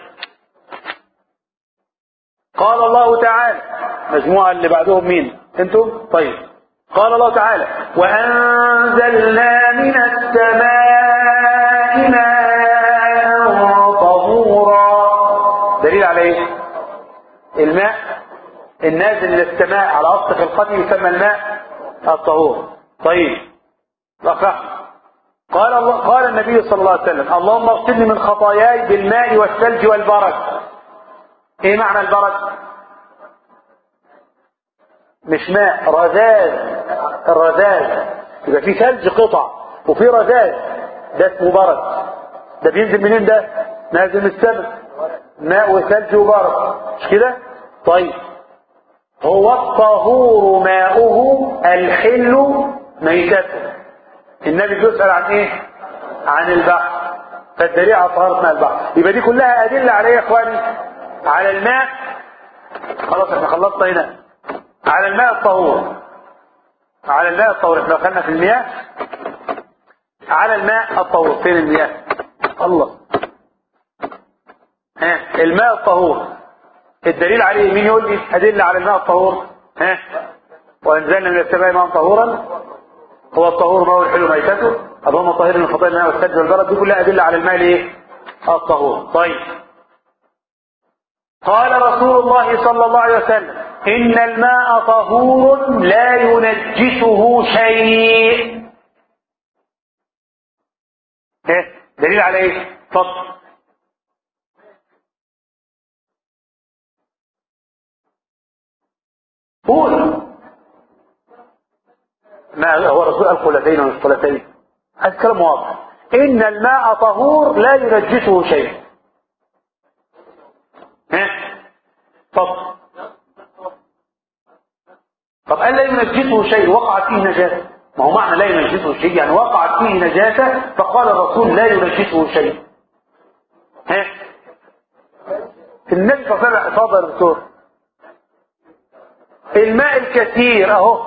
قال الله تعالى مجموعة اللي بعدهم مين انتم طيب قال الله تعالى وأنزلنا من السماء ماء طهورا دليل على ايه الماء النازل من السماء على أصل خلقته يسمى الماء الطهور طيب أخرى قال الله قال النبي صلى الله عليه وسلم اللهم اغسلني من خطاياي بالماء والثلج والبرد ايه معنى البرد مش ماء رذاذ الرذاذ يبقى في ثلج قطع وفي رذاذ ده اسمه برد ده بينزل منين ده نازل من السماء ماء وثلج وبرد مش كده طيب هو الطهور ماؤه الحل ميتته النبي بيسأل عن ايه عن البحر فالدليل على طهارة ماء البحر يبقى دي كلها أدلة على ايه يا اخواني على الماء خلاص احنا خلصنا هنا على الماء الطهور على الماء الطهور احنا دخلنا في المياه على الماء الطهور فين المياه الله ها الماء الطهور الدليل عليه مين يقول لي أدلة على الماء الطهور ها وأنزلنا من السماء ماء طهورا هو الطهور ماء الحلو ميتته اللهم طهر من خطايا الماء والثلج والبرد دي كلها أدلة على الماء الايه الطهور طيب قال رسول الله صلى الله عليه وسلم إن الماء طهور لا ينجسه شيء ايه دليل على ايه اتفضل قول ما هو الرسول قال قلتين ومش قلتين هذا كلام واضح إن الماء طهور لا ينجسه شيء ها طب طب قال لا ينجسه شيء وقعت فيه نجاسة ما هو معنى لا ينجسه شيء يعني وقعت فيه نجاسة فقال الرسول لا ينجسه شيء ها النبي صلى الله عليه وسلم اتفضل يا دكتور الماء الكثير اهو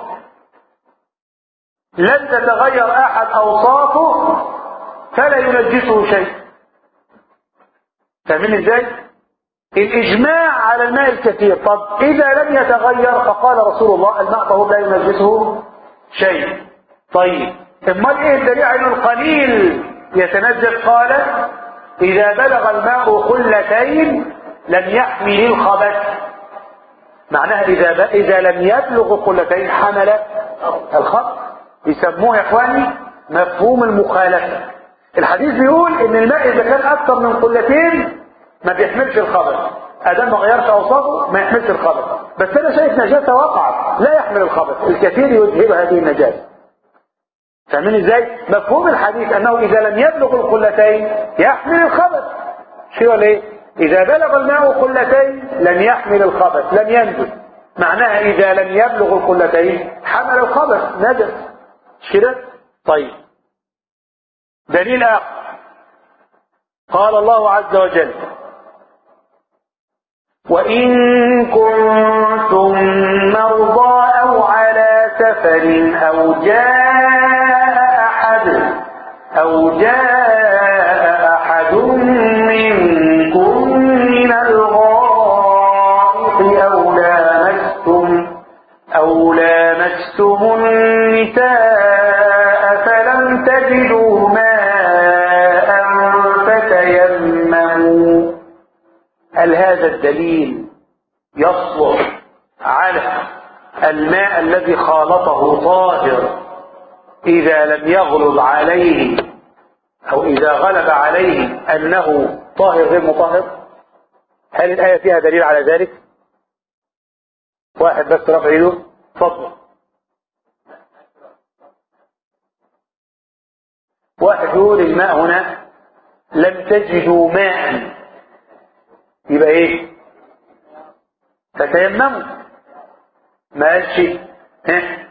لن تتغير احد اوصافه فلا ينجسه شيء فاهمين ازاي الاجماع على الماء الكثير طب اذا لم يتغير فقال رسول الله الماء طهور لا ينجسه شيء طيب امال ايه الدليل على القليل يتنجس قال اذا بلغ الماء قلتين لم يحمل الخبث معناها اذا اذا لم يبلغ قلتين حمل الخبث يسموه يا اخواني مفهوم المخالفه الحديث بيقول ان الماء اذا كان اكثر من قلتين ما بيحملش الخبث ادام ما غيرش اوصافه ما يحملش الخبث بس انا شايف نجاسه وقعت لا يحمل الخبث الكثير يذهب هذه النجاسه فاهمين ازاي مفهوم الحديث انه اذا لم يبلغ القلتين يحمل الخبث شو ولا ايه اذا بلغ الماء قلتين لم يحمل الخبث لم ينجس معناها اذا لم يبلغ القلتين حمل الخبث نجس مش كده طيب دليل اخر قال الله عز وجل وإن كنتم مرضى أو على سفر أو جاء أحد أو جاء أحد منكم من الغائط أو لامستم أو لامستم النساء فلم تجدوا ماء فتيمموا هل هذا الدليل يصلح على الماء الذي خالطه طاهر إذا لم يغلب عليه أو إذا غلب عليه أنه طاهر غير مطهر هل الآية فيها دليل على ذلك واحد بس رفع ايده اتفضل واحد يقول الماء هنا لم تجدوا ماء يبقى ايه فتيمموا ما قالش ها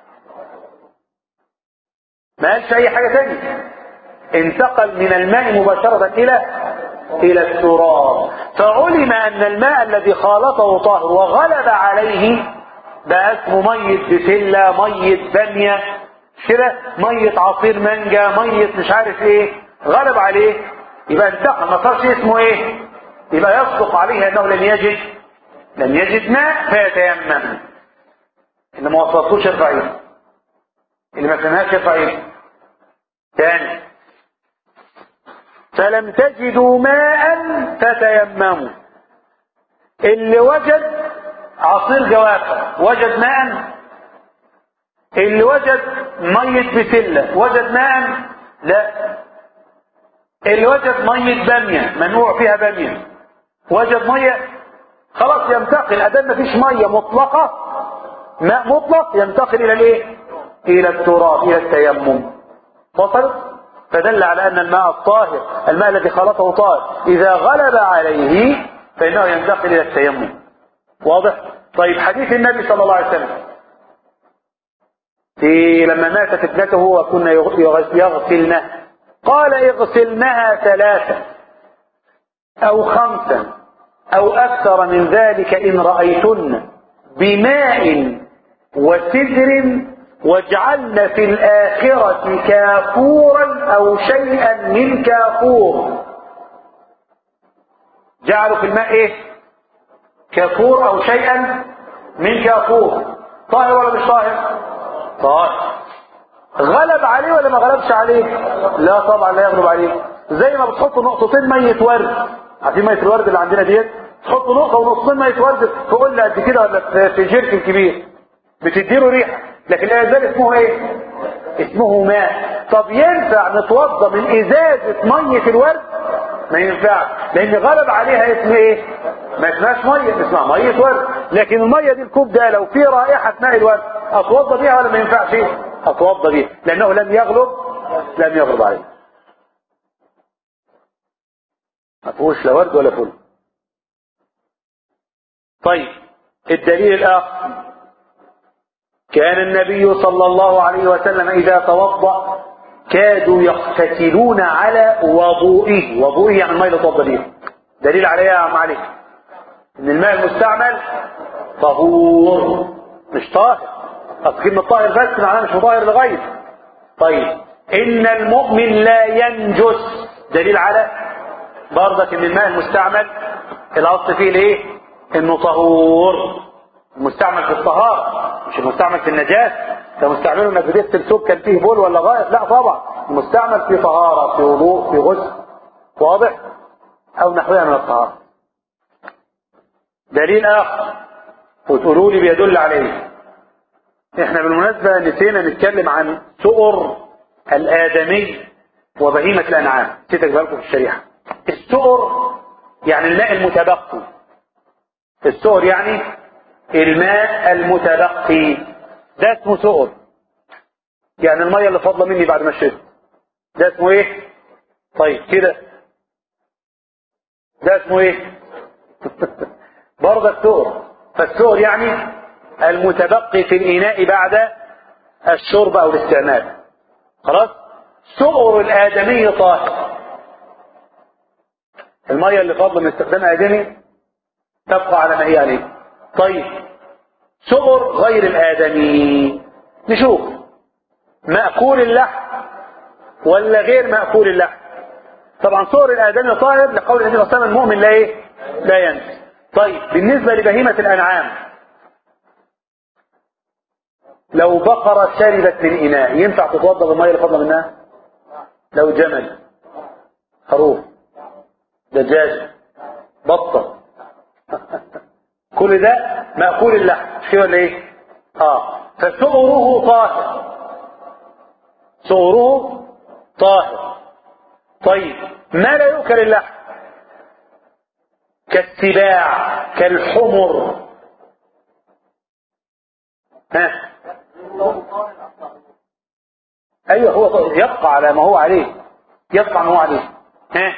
ما قالش اي حاجة تانية انتقل من الماء مباشرة الى الى التراب فعلم ان الماء الذي خالطه طاهر وغلب عليه بقى اسمه مية بسلة مية بامية كده مية عصير مانجا مية مش عارف ايه غلب عليه يبقى انتقل ما صارش اسمه ايه يبقى يصدق عليه انه لم يجد لم يجد ماء فيتيمم اللي ما وصلتوش يرفع ايده اللي ما فهمهاش يرفع ايده تاني فلم تجدوا ماء فتيمموا اللي وجد عصير جوافة وجد ماء اللي وجد مية بسلة وجد ماء لا اللي وجد مية بامية منوع فيها بامية وجد مية خلاص ينتقل ادام مفيش مية مطلقة ماء مطلق ينتقل الى الايه الى التراب الى التيمم وصلت فدل على ان الماء الطاهر الماء الذي خلطه طاهر اذا غلب عليه فانه ينتقل الى التيمم واضح طيب حديث النبي صلى الله عليه وسلم في لما ماتت ابنته وكنا يغسلنها قال اغسلنها ثلاثة او خمسا او اكثر من ذلك ان رأيتن بماء وسدر واجعلن في الآخرة كافورا أو شيئا من كافور جعلوا في الماء إيه كافور أو شيئا من كافور طاهر ولا مش طاهر طاهر غلب عليه ولا ما غلبش عليه لا طبعا لا يغلب عليه زي ما بتحط نقطتين مية ورد عارفين مية الورد اللي عندنا ديت تحط نقطة ونقطتين مية ورد في قلة قد كده ولا في جيركن كبير بتديله ريحة لكن لا يزال اسمه ايه اسمه ماء طب ينفع نتوضى من ازازة مية الورد ما ينفعش لان غلب عليها اسم ايه ما اسمهاش مية اسمها مية ورد لكن المية دي الكوب ده لو في رائحة ماء الورد اتوضى بيها ولا ما ينفعش اتوضى بيها لانه لم يغلب لم يغلب عليه ما فيهوش لا ورد ولا فل طيب الدليل الآخر كان النبي صلى الله عليه وسلم إذا توضأ كادوا يقتتلون على وضوئه وضوئه يعني الماء اللي توضأ بيه دليل عليها يا عم علي ان الماء المستعمل طهور مش طاهر اصل كلمه طاهر بس معناها مش مطهر لغير طيب ان المؤمن لا ينجس دليل على برضك ان الماء المستعمل الاصل فيه الايه انه طهور المستعمل في الطهارة مش المستعمل في النجاسة ده مستعمله انك بتغسل ثوب كان فيه بول ولا غائط لا طبعا المستعمل في طهارة في وضوء في غسل واضح او نحوها من الطهارة دليل اخر وتقولوا لي بيدل عليه احنا بالمناسبة نسينا نتكلم عن سؤر الادمي وبهيمة الانعام نسيت اجيبها لكم في الشريحة السؤر يعني الماء المتبقي السؤر يعني الماء المتبقي ده اسمه سؤر يعني المية اللي فاضلة مني بعد ما شربت ده اسمه ايه طيب كده ده اسمه ايه برضه السؤر فالسؤر يعني المتبقي في الإناء بعد الشرب أو الاستعمال خلاص سؤر الآدمي طاهر المية اللي فاضلة من استخدام آدمي تبقى على ما هي عليه طيب سؤر غير الآدمي نشوف مأكول اللحم ولا غير مأكول اللحم طبعا سؤر الآدمي طاهر لقول النبي صلى الله عليه وسلم المؤمن لا ايه لا ينسى طيب بالنسبة لبهيمة الأنعام لو بقرة شربت من إناء ينفع تتوضا بالمية اللي فضل منها لو جمل خروف دجاج بطة كل ده مأكول اللحم مش كده ولا ايه اه فسؤره طاهر سؤره طاهر طيب ما لا يؤكل اللحم كالسباع كالحمر ها ايوه هو طيب. يبقى على ما هو عليه يبقى ما هو عليه ها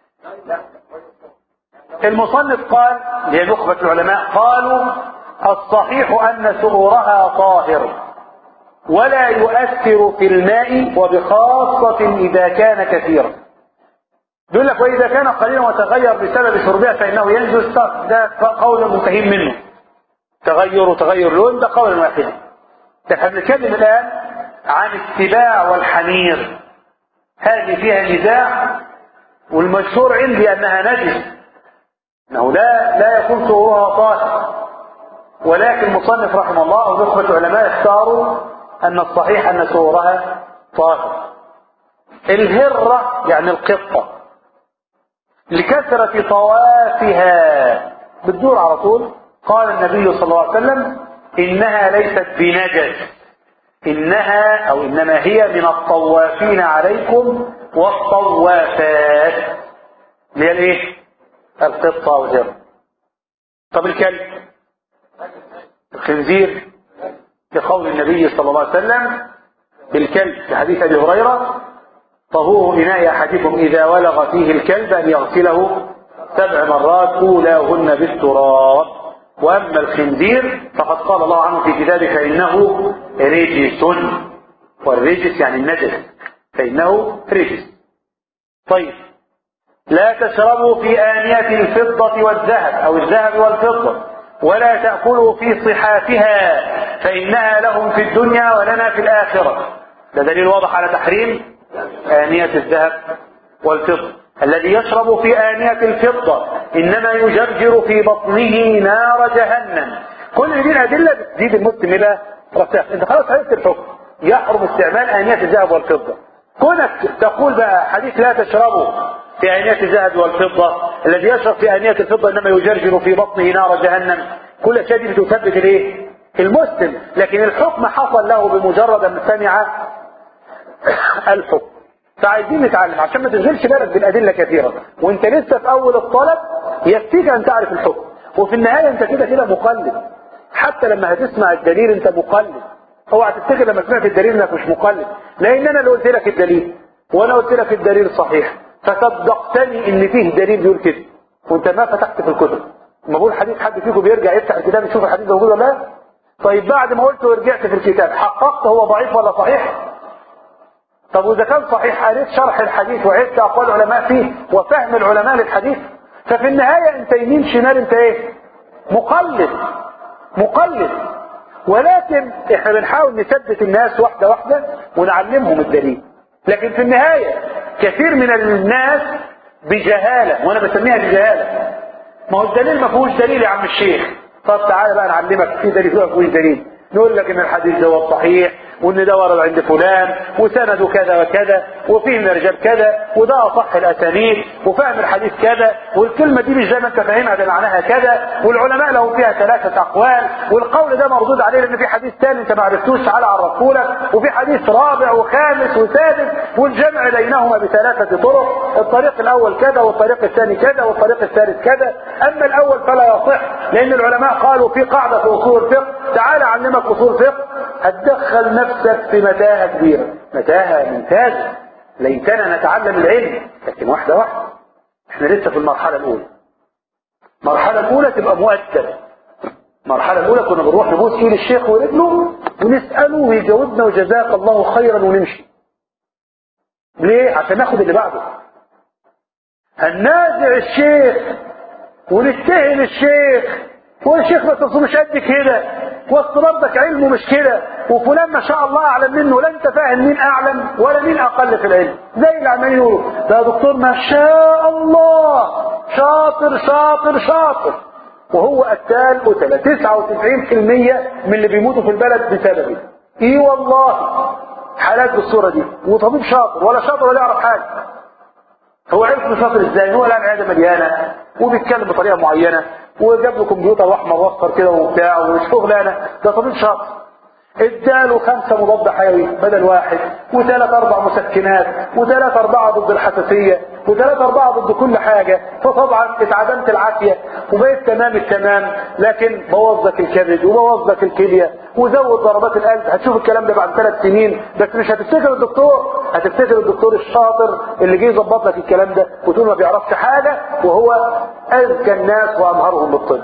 المصنف قال هي نخبة العلماء قالوا الصحيح أن سؤورها طاهر ولا يؤثر في الماء وبخاصة إذا كان كثيرا يقول لك وإذا كان قليلا وتغير بسبب شربها فإنه ينجز ده قول منتهين منه تغير وتغير لون ده قول واحد احنا بنتكلم الآن عن السباع والحمير هذه فيها نزاع والمشهور عندي أنها نجس انه لا لا يكون صورها طاهر ولكن المصنف رحمه الله او نخبة العلماء اختاروا ان الصحيح ان صورها طاهر الهرة يعني القطة لكثرة طوافها بتدور على طول قال النبي صلى الله عليه وسلم انها ليست بنجس انها او انما هي من الطوافين عليكم والطوافات اللي هي الايه القطة والهر طب الكلب الخنزير لقول النبي صلى الله عليه وسلم بالكلب في حديث ابي هريره طهور اناء احدكم اذا ولغ فيه الكلب ان يغسله سبع مرات اولاهن بالتراب واما الخنزير فقد قال الله عنه في كتابه فانه رجس والرجس يعني النجس فانه رجس طيب لا تشربوا في آنية الفضة والذهب أو الذهب والفضة ولا تأكلوا في صحافها فإنها لهم في الدنيا ولنا في الآخرة ده دليل واضح على تحريم آنية الذهب والفضة الذي يشرب في آنية الفضة إنما يجرجر في بطنه نار جهنم كل دي الأدلة بتزيد المسلم إلى رساخ أنت خلاص عرفت الحكم يحرم استعمال آنية الذهب والفضة كونك تقول بقى حديث لا تشربوا في آنية الذهب والفضة الذي يشرب في آنية الفضة إنما يجرجر في بطنه نار جهنم كل شيء بتثبت الايه المسلم لكن الحكم حصل له بمجرد أن سمع الحكم فعايزين نتعلم عشان ما تشغلش بالك بالأدلة كثيرة وانت لسه في أول الطلب يكفيك أن تعرف الحكم وفي النهاية انت كده كده مقلد حتى لما هتسمع الدليل انت مقلد اوعى تفتكر لما سمعت الدليل انك مش مقلد لان انا اللي قلت لك الدليل وانا قلت لك الدليل صحيح فصدقتني ان فيه دليل بيقول كده وانت ما فتحت في الكتب ما بقول حديث حد فيكم بيرجع يفتح الكتاب يشوف الحديث موجود ولا لا طيب بعد ما قلت ورجعت في الكتاب حققت هو ضعيف ولا صحيح طب واذا كان صحيح قريت شرح الحديث وعرفت اقوال العلماء فيه وفهم العلماء للحديث ففي النهايه انت يمين شمال انت ايه مقلد مقلد ولكن احنا بنحاول نثبت الناس واحده واحده ونعلمهم الدليل لكن في النهايه كثير من الناس بجهاله وانا بسميها بجهاله ما هو الدليل ما فيهوش دليل يا عم الشيخ طب تعالى بقى نعلمك في دليل ما فيهوش دليل نقول لك ان الحديث ده هو الصحيح وان ده ورد عند فلان وسنده كذا وكذا وفيه من الرجال كذا وده اصح الاسانيد وفهم الحديث كذا والكلمه دي مش زي ما انت فاهمها ده معناها كذا والعلماء لهم فيها ثلاثه اقوال والقول ده مردود عليه لان في حديث ثاني انت ما عرفتوش تعالى عرفه لك وفي حديث رابع وخامس وسادس والجمع بينهما بثلاثه طرق الطريق الاول كذا والطريق الثاني كذا والطريق الثالث كذا اما الاول فلا يصح لان العلماء قالوا في قاعده في اصول الفقه تعالى اعلمك اصول فقه هتدخل نفسك في متاهة كبيرة متاهة ممتازة ليتنا نتعلم العلم لكن واحدة واحدة احنا لسه في المرحلة الأولى المرحلة الأولى تبقى مؤثر المرحلة الأولى كنا بنروح نبوس إيد الشيخ ورجله ونسأله ويجاوبنا وجزاك الله خيرا ونمشي ليه؟ عشان ناخد اللي بعده هننازع الشيخ ونتهم الشيخ والشيخ ما تصومش قد كده وسط برضك علمه مش كده وفلان ما شاء الله اعلم منه لا انت فاهم مين اعلم ولا مين اقل في العلم زي اللي عمالين يقولوا ده دكتور ما شاء الله شاطر شاطر شاطر وهو قتال قتلة 99% من اللي بيموتوا في البلد بسببه ايه والله حالات بالصورة دي وطبيب شاطر ولا شاطر ولا يعرف حاجة هو عرف انه شاطر ازاي هو الان عياده مليانه وبيتكلم بطريقه معينه وجاب له كمبيوتر احمر واصفر كده وبتاع وشغلانه ده طبيب شاطر اداله خمسه مضاد حيوي بدل واحد وثلاث اربع مسكنات وثلاث اربعه ضد الحساسيه وثلاث اربعه ضد كل حاجه فطبعا اتعدمت العافيه وبقيت تمام التمام لكن بوظ لك الكبد وبوظ لك الكليه وزود ضربات القلب هتشوف الكلام ده بعد ثلاث سنين بس مش هتفتكر الدكتور هتفتكر الدكتور الشاطر اللي جه يظبط لك الكلام ده وتقول ما بيعرفش حاجه وهو اذكى الناس وامهرهم بالطب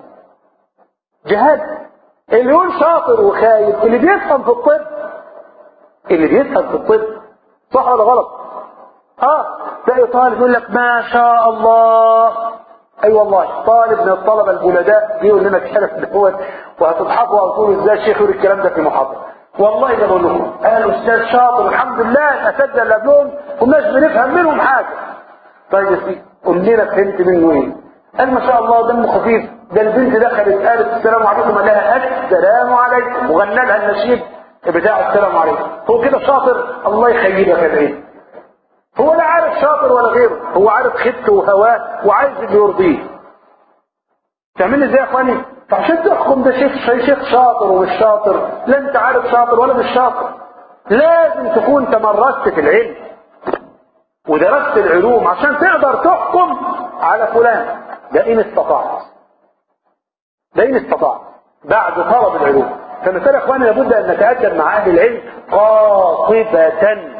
جهاد اللي يقول شاطر وخايف اللي بيفهم في الطب اللي بيفهم في الطب صح ولا غلط اه تلاقي طالب يقول لك ما شاء الله اي أيوة والله طالب من الطلبه البلداء يقول لنا الكلام دوت وهتضحكوا وهتقولوا ازاي الشيخ يقول الكلام ده في محاضره والله ده بقول لكم قالوا استاذ شاطر الحمد لله الاساتذه اللي قبلهم كناش بنفهم منهم حاجه طيب يا سيدي قول لنا فهمت منه ايه قال ما شاء الله دمه خفيف ده البنت دخلت قالت السلام عليكم قال لها السلام عليكم وغنى لها النشيد بتاع السلام عليكم هو كده شاطر الله يخيبك يا بعيد هو لا عارف شاطر ولا غيره هو عارف خبته وهواه وعايز اللي يرضيه تعمل ازاي يا اخواني فعشان تحكم ده شيخ شيخ شاطر ومش شاطر لا انت عارف شاطر ولا مش شاطر لازم تكون تمرست في العلم ودرست العلوم عشان تقدر تحكم على فلان ده ان استطعت ده ان استطعت بعد طلب العلوم فمثلا يا اخواني لابد ان نتادب مع اهل العلم قاطبه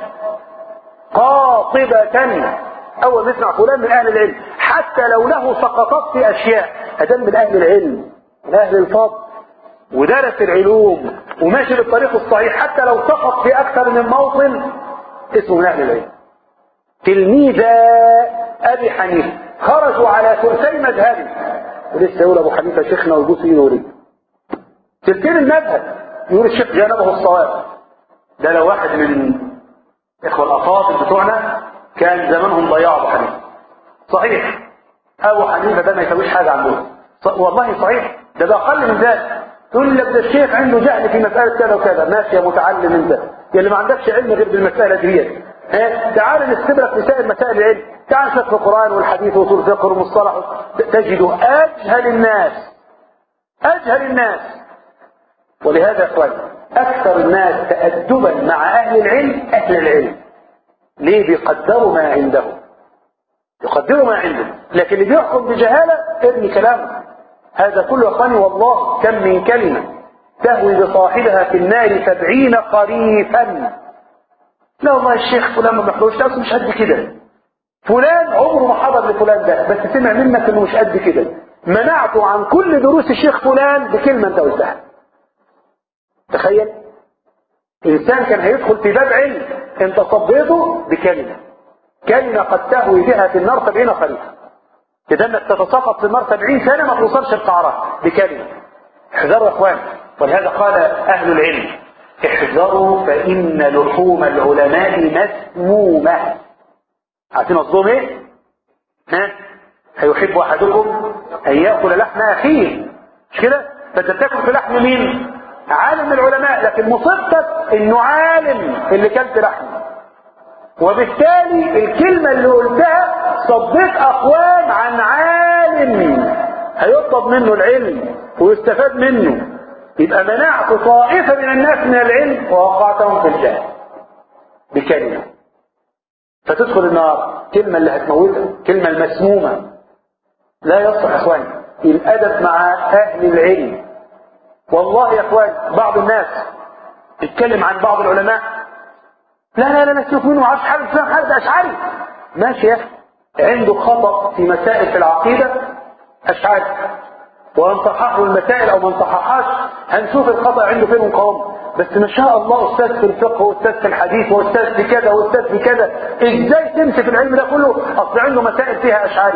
قاطبة أول ما نسمع فلان من أهل العلم حتى لو له سقطات في أشياء أدم من أهل العلم من أهل الفضل ودرس العلوم وماشي بالطريق الصحيح حتى لو سقط في أكثر من موطن اسمه من أهل العلم تلميذ أبي حنيفة خرجوا على ثلثي مذهبه ولسه يقول أبو حنيفة شيخنا ويبوس إيده ورجله تلتين المذهب يقول الشيخ جانبه الصواب ده لو واحد من إخوة الأفاضل بتوعنا كان زمانهم ضيعوا أبو حنيفة صحيح أبو حنيفة ده ما يسويش حاجة عندهم والله صحيح ده ده أقل من ذلك تقول لك ده الشيخ عنده جهل في مسألة كذا وكذا ماشي يا متعلم أنت يا اللي ما عندكش علم غير بالمسألة ديت ها تعال نستبرك في سائر مسائل العلم تعال شوف القرآن والحديث وصول الفقه والمصطلح تجد أجهل الناس أجهل الناس ولهذا يا اخواني اكثر الناس تأدبا مع اهل العلم اهل العلم ليه بيقدروا ما عندهم يقدروا ما عندهم لكن اللي بيحكم بجهالة ارمي كلامه هذا كله يا اخواني والله كم من كلمة تهوي بصاحبها في النار سبعين خريفا لا والله الشيخ فلان ما بيحضرش لا مش قد كده فلان عمره ما حضر لفلان ده بس سمع منك انه مش قد كده منعته عن كل دروس الشيخ فلان بكلمه انت قلتها تخيل انسان كان هيدخل في باب علم انت صبيته بكلمه كلمه قد تهوي بها في النار سبعين خريفا اذا انك تتساقط في النار سبعين سنه ما توصلش القعرات بكلمه احذروا يا اخوان ولهذا قال اهل العلم احذروا فان لحوم العلماء مسمومه عارفين قصدهم ايه؟ ها؟ هيحب احدكم ان ياكل لحم اخيه مش كده؟ فانت بتاكل في لحم مين؟ عالم العلماء لكن مصيبتك انه عالم اللي كلت لحمه وبالتالي الكلمة اللي قلتها صديت أقوام عن عالم هيطلب منه العلم ويستفاد منه يبقى منعت طائفة من الناس من العلم ووقعتهم في الجهل بكلمة فتدخل النار كلمة اللي هتموتها كلمة المسمومة لا يصح يا اخوان الادب مع اهل العلم والله يا اخوان بعض الناس يتكلم عن بعض العلماء لا لا لا نسلك منه عارف حاجه فلان حد اشعري ماشي يا اخي عنده خطا في مسائل في العقيده اشعري وان صححوا المسائل او ما صححهاش هنشوف الخطا عنده فين ونقاومه بس ما شاء الله استاذ في الفقه واستاذ في الحديث واستاذ في كذا واستاذ في كذا ازاي تمسك العلم ده كله اصل عنده مسائل فيها اشعري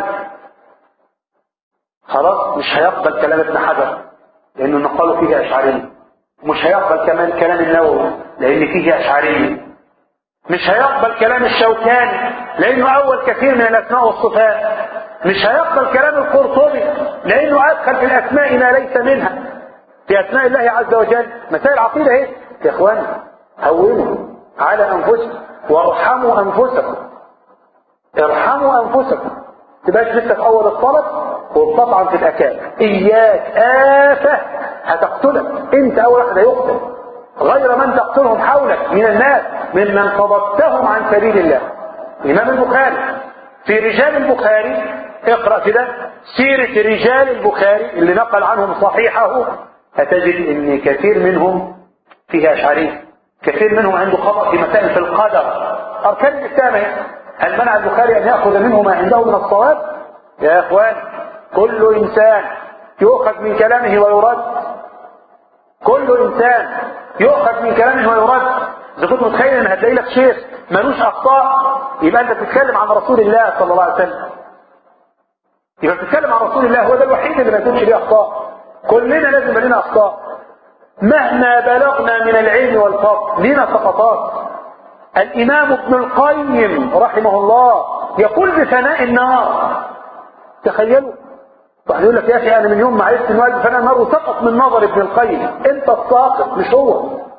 خلاص مش هيقبل كلام ابن حجر لانه نقاله فيه اشعري مش هيقبل كمان كلام النووي لان فيه اشعري مش هيقبل كلام الشوكاني لانه اول كثير من الاسماء والصفات مش هيقبل كلام القرطبي لانه ادخل في الاسماء ما ليس منها في اسماء الله عز وجل مسائل عقيده ايه يا اخوان هونوا على انفسكم وارحموا انفسكم ارحموا انفسكم تبقاش لسه في اول الطلب وبتطعن في الاكال اياك افه هتقتلك انت اول واحد هيقتل غير من تقتلهم حولك من الناس ممن صددتهم عن سبيل الله الامام البخاري في رجال البخاري اقرا كده سيره رجال البخاري اللي نقل عنهم صحيحه هتجد ان كثير منهم فيه اشعريه كثير منهم عنده خطا في مسائل في القدر اركان الاسلام هل منع البخاري ان ياخذ منه ما عنده من الصواب يا اخوان كل انسان يؤخذ من كلامه ويرد كل انسان يؤخذ من كلامه ويرد اذا كنت متخيل ان هتلاقي لك شيخ ملوش اخطاء يبقى انت بتتكلم عن رسول الله صلى الله عليه وسلم يبقى بتتكلم عن رسول الله هو ده الوحيد اللي ما يكونش ليه اخطاء كلنا لازم يبقى لنا اخطاء مهما بلغنا من العلم والفضل لنا سقطات الامام ابن القيم رحمه الله يقول بفناء النار تخيلوا واحد يقول لك يا اخي انا من يوم ما عرفت ان واجب فناء النار وسقط من نظر ابن القيم انت الساقط مش هو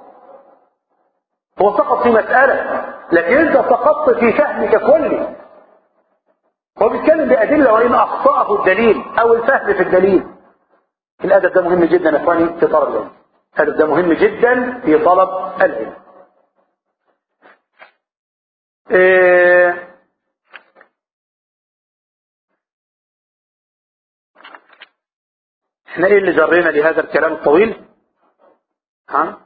هو سقط في مسألة لكن انت سقطت في فهمك كله هو بيتكلم بأدلة وإن أخطأه الدليل أو الفهم في الدليل الأدب ده مهم جدا يا إخواني في طلب العلم الأدب ده مهم جدا في طلب العلم إيه احنا ايه اللي جرينا لهذا الكلام الطويل ها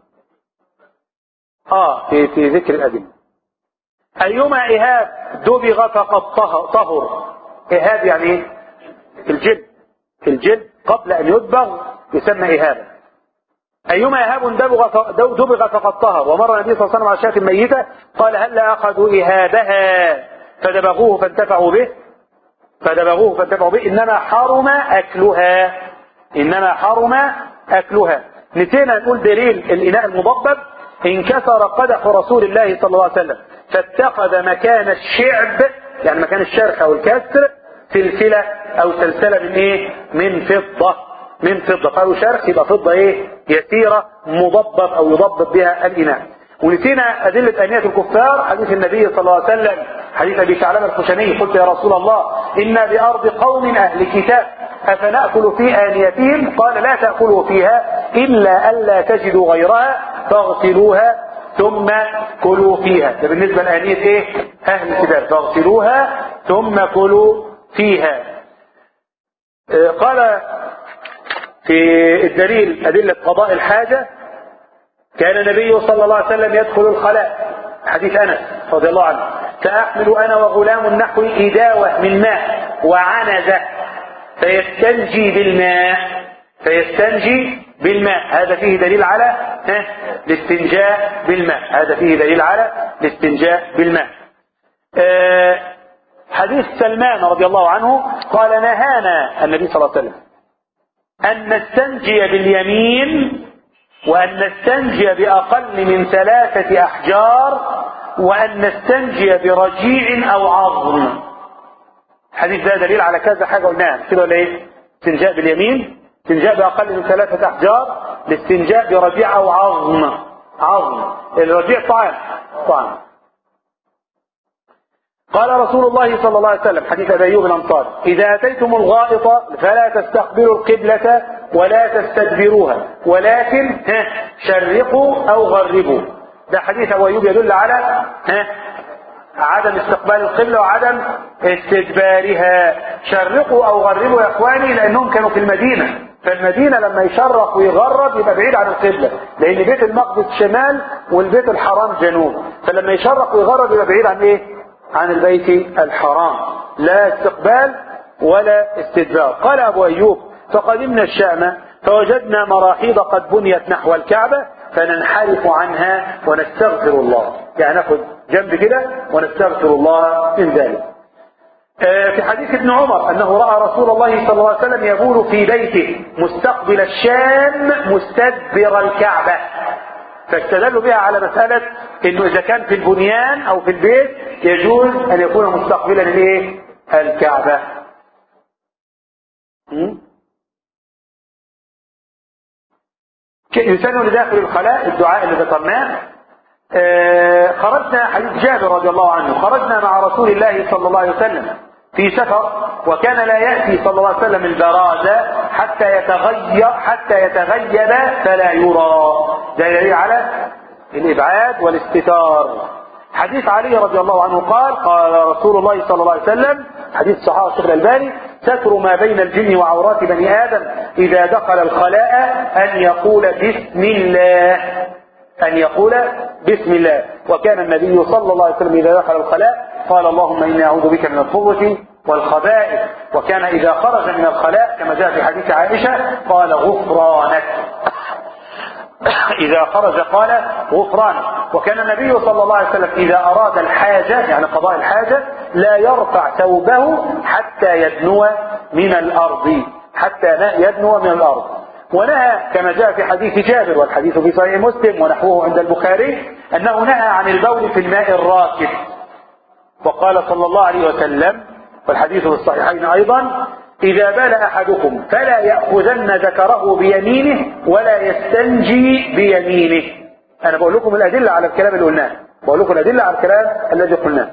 اه في, في ذكر الأدلة أيما إهاب دبغ فقد طهر إهاب يعني ايه الجلد الجلد قبل أن يدبغ يسمى إهابا أيما إهاب دبغ دبغ فقد طهر ومر النبي صلى الله عليه وسلم على شاة ميتة قال هل أخذوا إهابها فدبغوه فانتفعوا به فدبغوه فانتفعوا به إنما حرم أكلها إنما حرم أكلها نسينا نقول دليل الإناء المضبب انكسر قدح رسول الله صلى الله عليه وسلم فاتخذ مكان الشعب يعني مكان الشرخ أو الكسر سلسلة أو سلسلة من إيه من فضة من فضة قالوا شرخ يبقى فضة إيه يسيرة مضبب أو يضبب بها الإناء ونسينا أدلة أنية الكفار حديث النبي صلى الله عليه وسلم حديث أبي ثعلبة الخشني قلت يا رسول الله إنا بأرض قوم أهل كتاب أفنأكل في آنيتهم قال لا تأكلوا فيها إلا ألا تجدوا غيرها فاغسلوها ثم كلوا فيها ده بالنسبة لآنية إيه أهل الكتاب فاغسلوها ثم كلوا فيها قال في الدليل أدلة قضاء الحاجة كان النبي صلى الله عليه وسلم يدخل الخلاء حديث أنس رضي الله عنه فأحمل أنا وغلام نحوي إداوة من ماء وعنزة فيستنجي بالماء فيستنجي بالماء هذا فيه دليل على ها الاستنجاء بالماء هذا فيه دليل على الاستنجاء بالماء آه حديث سلمان رضي الله عنه قال نهانا النبي صلى الله عليه وسلم أن نستنجي باليمين وأن نستنجي بأقل من ثلاثة أحجار وأن نستنجي برجيع أو عظم الحديث ده دليل على كذا حاجة قلناها كده ولا ايه استنجاء باليمين استنجاء بأقل من ثلاثة أحجار الاستنجاء برجيع أو عظم عظم الرجيع طعام طعام قال رسول الله صلى الله عليه وسلم حديث أبي أيوب الأنصاري إذا أتيتم الغائط فلا تستقبلوا القبلة ولا تستدبروها ولكن ها شرقوا أو غربوا ده حديث أبو أيوب يدل على ها عدم استقبال القبلة وعدم استدبارها شرقوا أو غربوا يا إخواني لأنهم كانوا في المدينة فالمدينة لما يشرق ويغرب يبقى بعيد عن القبلة لأن بيت المقدس شمال والبيت الحرام جنوب فلما يشرق ويغرب يبقى بعيد عن إيه؟ عن البيت الحرام لا استقبال ولا استدبار قال أبو أيوب فقدمنا الشام فوجدنا مراحيض قد بنيت نحو الكعبة فننحرف عنها ونستغفر الله يعني ناخد جنب كده ونستغفر الله من ذلك في حديث ابن عمر أنه رأى رسول الله صلى الله عليه وسلم يبول في بيته مستقبل الشام مستدبر الكعبة فاستدلوا بها على مسألة انه اذا كان في البنيان او في البيت يجوز ان يكون مستقبلا الايه الكعبة يسن لداخل الخلاء الدعاء اللي ذكرناه آه خرجنا حديث جابر رضي الله عنه خرجنا مع رسول الله صلى الله عليه وسلم في سفر وكان لا يأتي صلى الله عليه وسلم البرازة حتى يتغير حتى يتغيب فلا يرى دليل على الإبعاد والاستتار حديث علي رضي الله عنه قال قال رسول الله صلى الله عليه وسلم حديث صحابة الشيخ الألباني ستر ما بين الجن وعورات بني آدم إذا دخل الخلاء أن يقول بسم الله أن يقول بسم الله وكان النبي صلى الله عليه وسلم إذا دخل الخلاء قال اللهم إني أعوذ بك من الخبث والخبائث وكان إذا خرج من الخلاء كما جاء في حديث عائشة قال غفرانك إذا خرج قال غفرانك وكان النبي صلى الله عليه وسلم إذا أراد الحاجة يعني قضاء الحاجة لا يرفع ثوبه حتى يدنو من الأرض حتى يدنو من الأرض ونهى كما جاء في حديث جابر والحديث في صحيح مسلم ونحوه عند البخاري أنه نهى عن البول في الماء الراكد وقال صلى الله عليه وسلم والحديث في الصحيحين أيضا إذا بال أحدكم فلا يأخذن ذكره بيمينه ولا يستنجي بيمينه أنا بقول لكم الأدلة على الكلام اللي قلناه بقول لكم الأدلة على الكلام الذي قلناه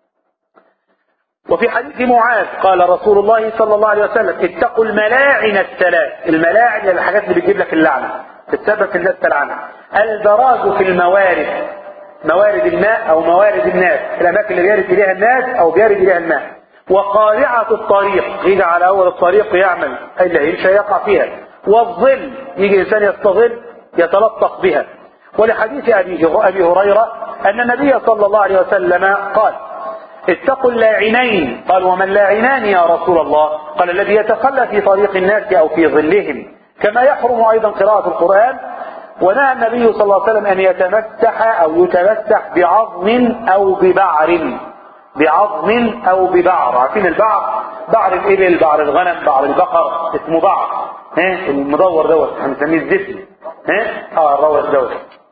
وفي حديث معاذ قال رسول الله صلى الله عليه وسلم اتقوا الملاعن الثلاث الملاعن هي الحاجات اللي بتجيب لك اللعنة تتسبب في الناس تلعنها البراز في الموارد موارد الماء او موارد الناس الاماكن اللي بيرد اليها الناس او بيرد اليها الماء وقارعة الطريق يجي على اول الطريق يعمل اللي يمشي يقع فيها والظل يجي انسان يستظل يتلطف بها ولحديث ابي ابي هريره ان النبي صلى الله عليه وسلم قال اتقوا اللاعنين قال وما اللاعنان يا رسول الله قال الذي يتخلى في طريق الناس او في ظلهم كما يحرم ايضا قراءة القرآن ونهى النبي صلى الله عليه وسلم ان يتمسح او يتمسح بعظم او ببعر بعظم او ببعر عارفين البعر بعر الابل بعر الغنم بعر البقر اسمه بعر ها المدور دوت هنسميه الزفل ها اه الروس دوت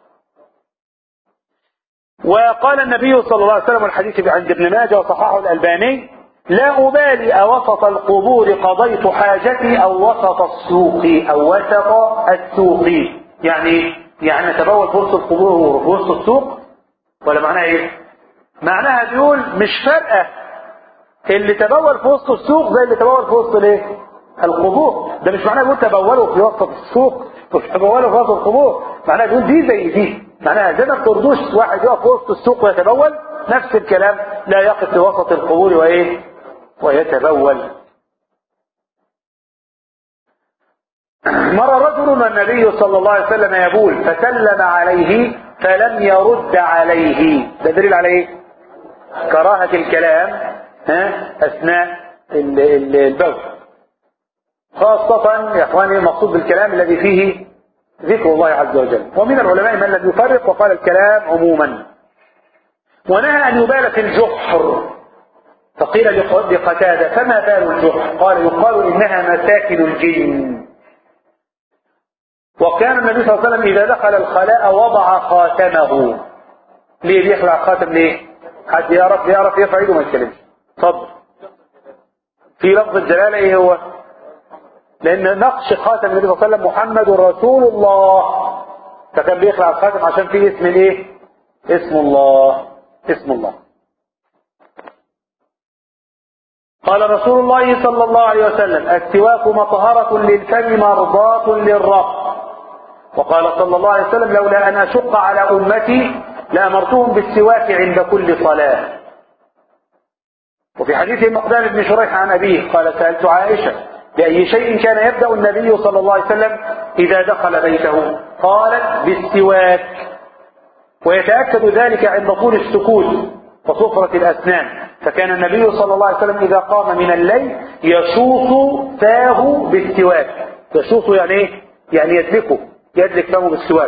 وقال النبي صلى الله عليه وسلم الحديث عند ابن ماجه وصححه الألباني لا أبالي أوسط القبور قضيت حاجتي أو وسط السوق أو وسط السوق يعني يعني نتبول في وسط القبور في وسط السوق ولا معناها ايه؟ معناها بيقول مش فارقة اللي تبول في وسط السوق زي اللي تبول في وسط الايه؟ القبور ده مش معناه بيقول تبولوا في وسط السوق تبولوا في وسط القبور معناها بيقول دي زي دي معناها زي ما بترضوش واحد يقف في وسط السوق ويتبول نفس الكلام لا يقف في وسط القبور وايه ويتبول مر رجل والنبي صلى الله عليه وسلم يبول فسلم عليه فلم يرد عليه ده دليل على ايه كراهة الكلام ها أثناء ال- ال- البول خاصة يا إخواني المقصود بالكلام الذي فيه ذكر الله عز وجل ومن العلماء من لم يفرق وقال الكلام عموما ونهى أن يبال في الجحر فقيل لق- لقتادة فما بال الجحر قال يقال إنها مساكن الجن وكان النبي صلى الله عليه وسلم إذا دخل الخلاء وضع خاتمه ليه بيخلع خاتم ليه حد يعرف يعرف يرفع ايده ما يتكلمش اتفضل في لفظ الجلالة ايه هو لان نقش خاتم النبي صلى الله عليه وسلم محمد رسول الله فكان بيخلع الخاتم عشان فيه اسم الايه اسم الله اسم الله قال رسول الله صلى الله عليه وسلم السواك مطهرة للفم مرضاة للرب وقال صلى الله عليه وسلم لولا أن أشق على أمتي لأمرتهم بالسواك عند كل صلاة وفي حديث المقدام بن شريح عن أبيه قال سألت عائشة بأي شيء كان يبدأ النبي صلى الله عليه وسلم إذا دخل بيته قالت بالسواك ويتأكد ذلك عند طول السكوت وصفرة الأسنان فكان النبي صلى الله عليه وسلم إذا قام من الليل يشوط فاه بالسواك يشوط يعني إيه؟ يعني يدلكه يدلك فمه بالسواك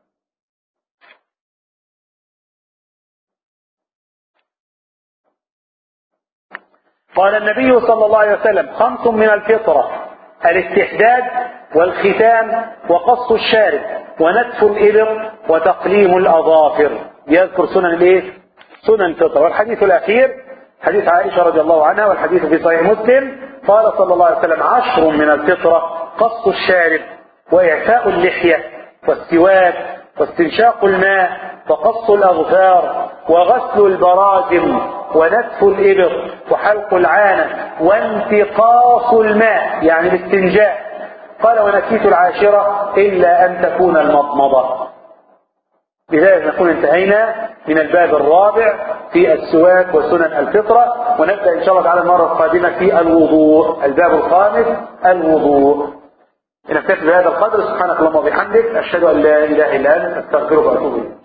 قال النبي صلى الله عليه وسلم خمس من الفطرة الاستحداد والختام وقص الشارب ونتف الإبر وتقليم الأظافر يذكر سنن الايه سنن الفطرة والحديث الأخير حديث عائشة رضي الله عنها والحديث في صحيح مسلم قال صلى الله عليه وسلم عشر من الفطرة قص الشارب وإعفاء اللحية والسواك واستنشاق الماء وقص الأظفار وغسل البراجم ونتف الإبر وحلق العانة وانتقاص الماء يعني الاستنجاء قال ونسيت العاشرة إلا أن تكون المضمضة بذلك نكون انتهينا من الباب الرابع في السواك وسنن الفطرة ونبدأ إن شاء الله تعالى المرة القادمة في الوضوء الباب الخامس الوضوء نكتفي بهذا القدر سبحانك اللهم وبحمدك أشهد أن لا إله إلا أنت أستغفرك وأتوب إليك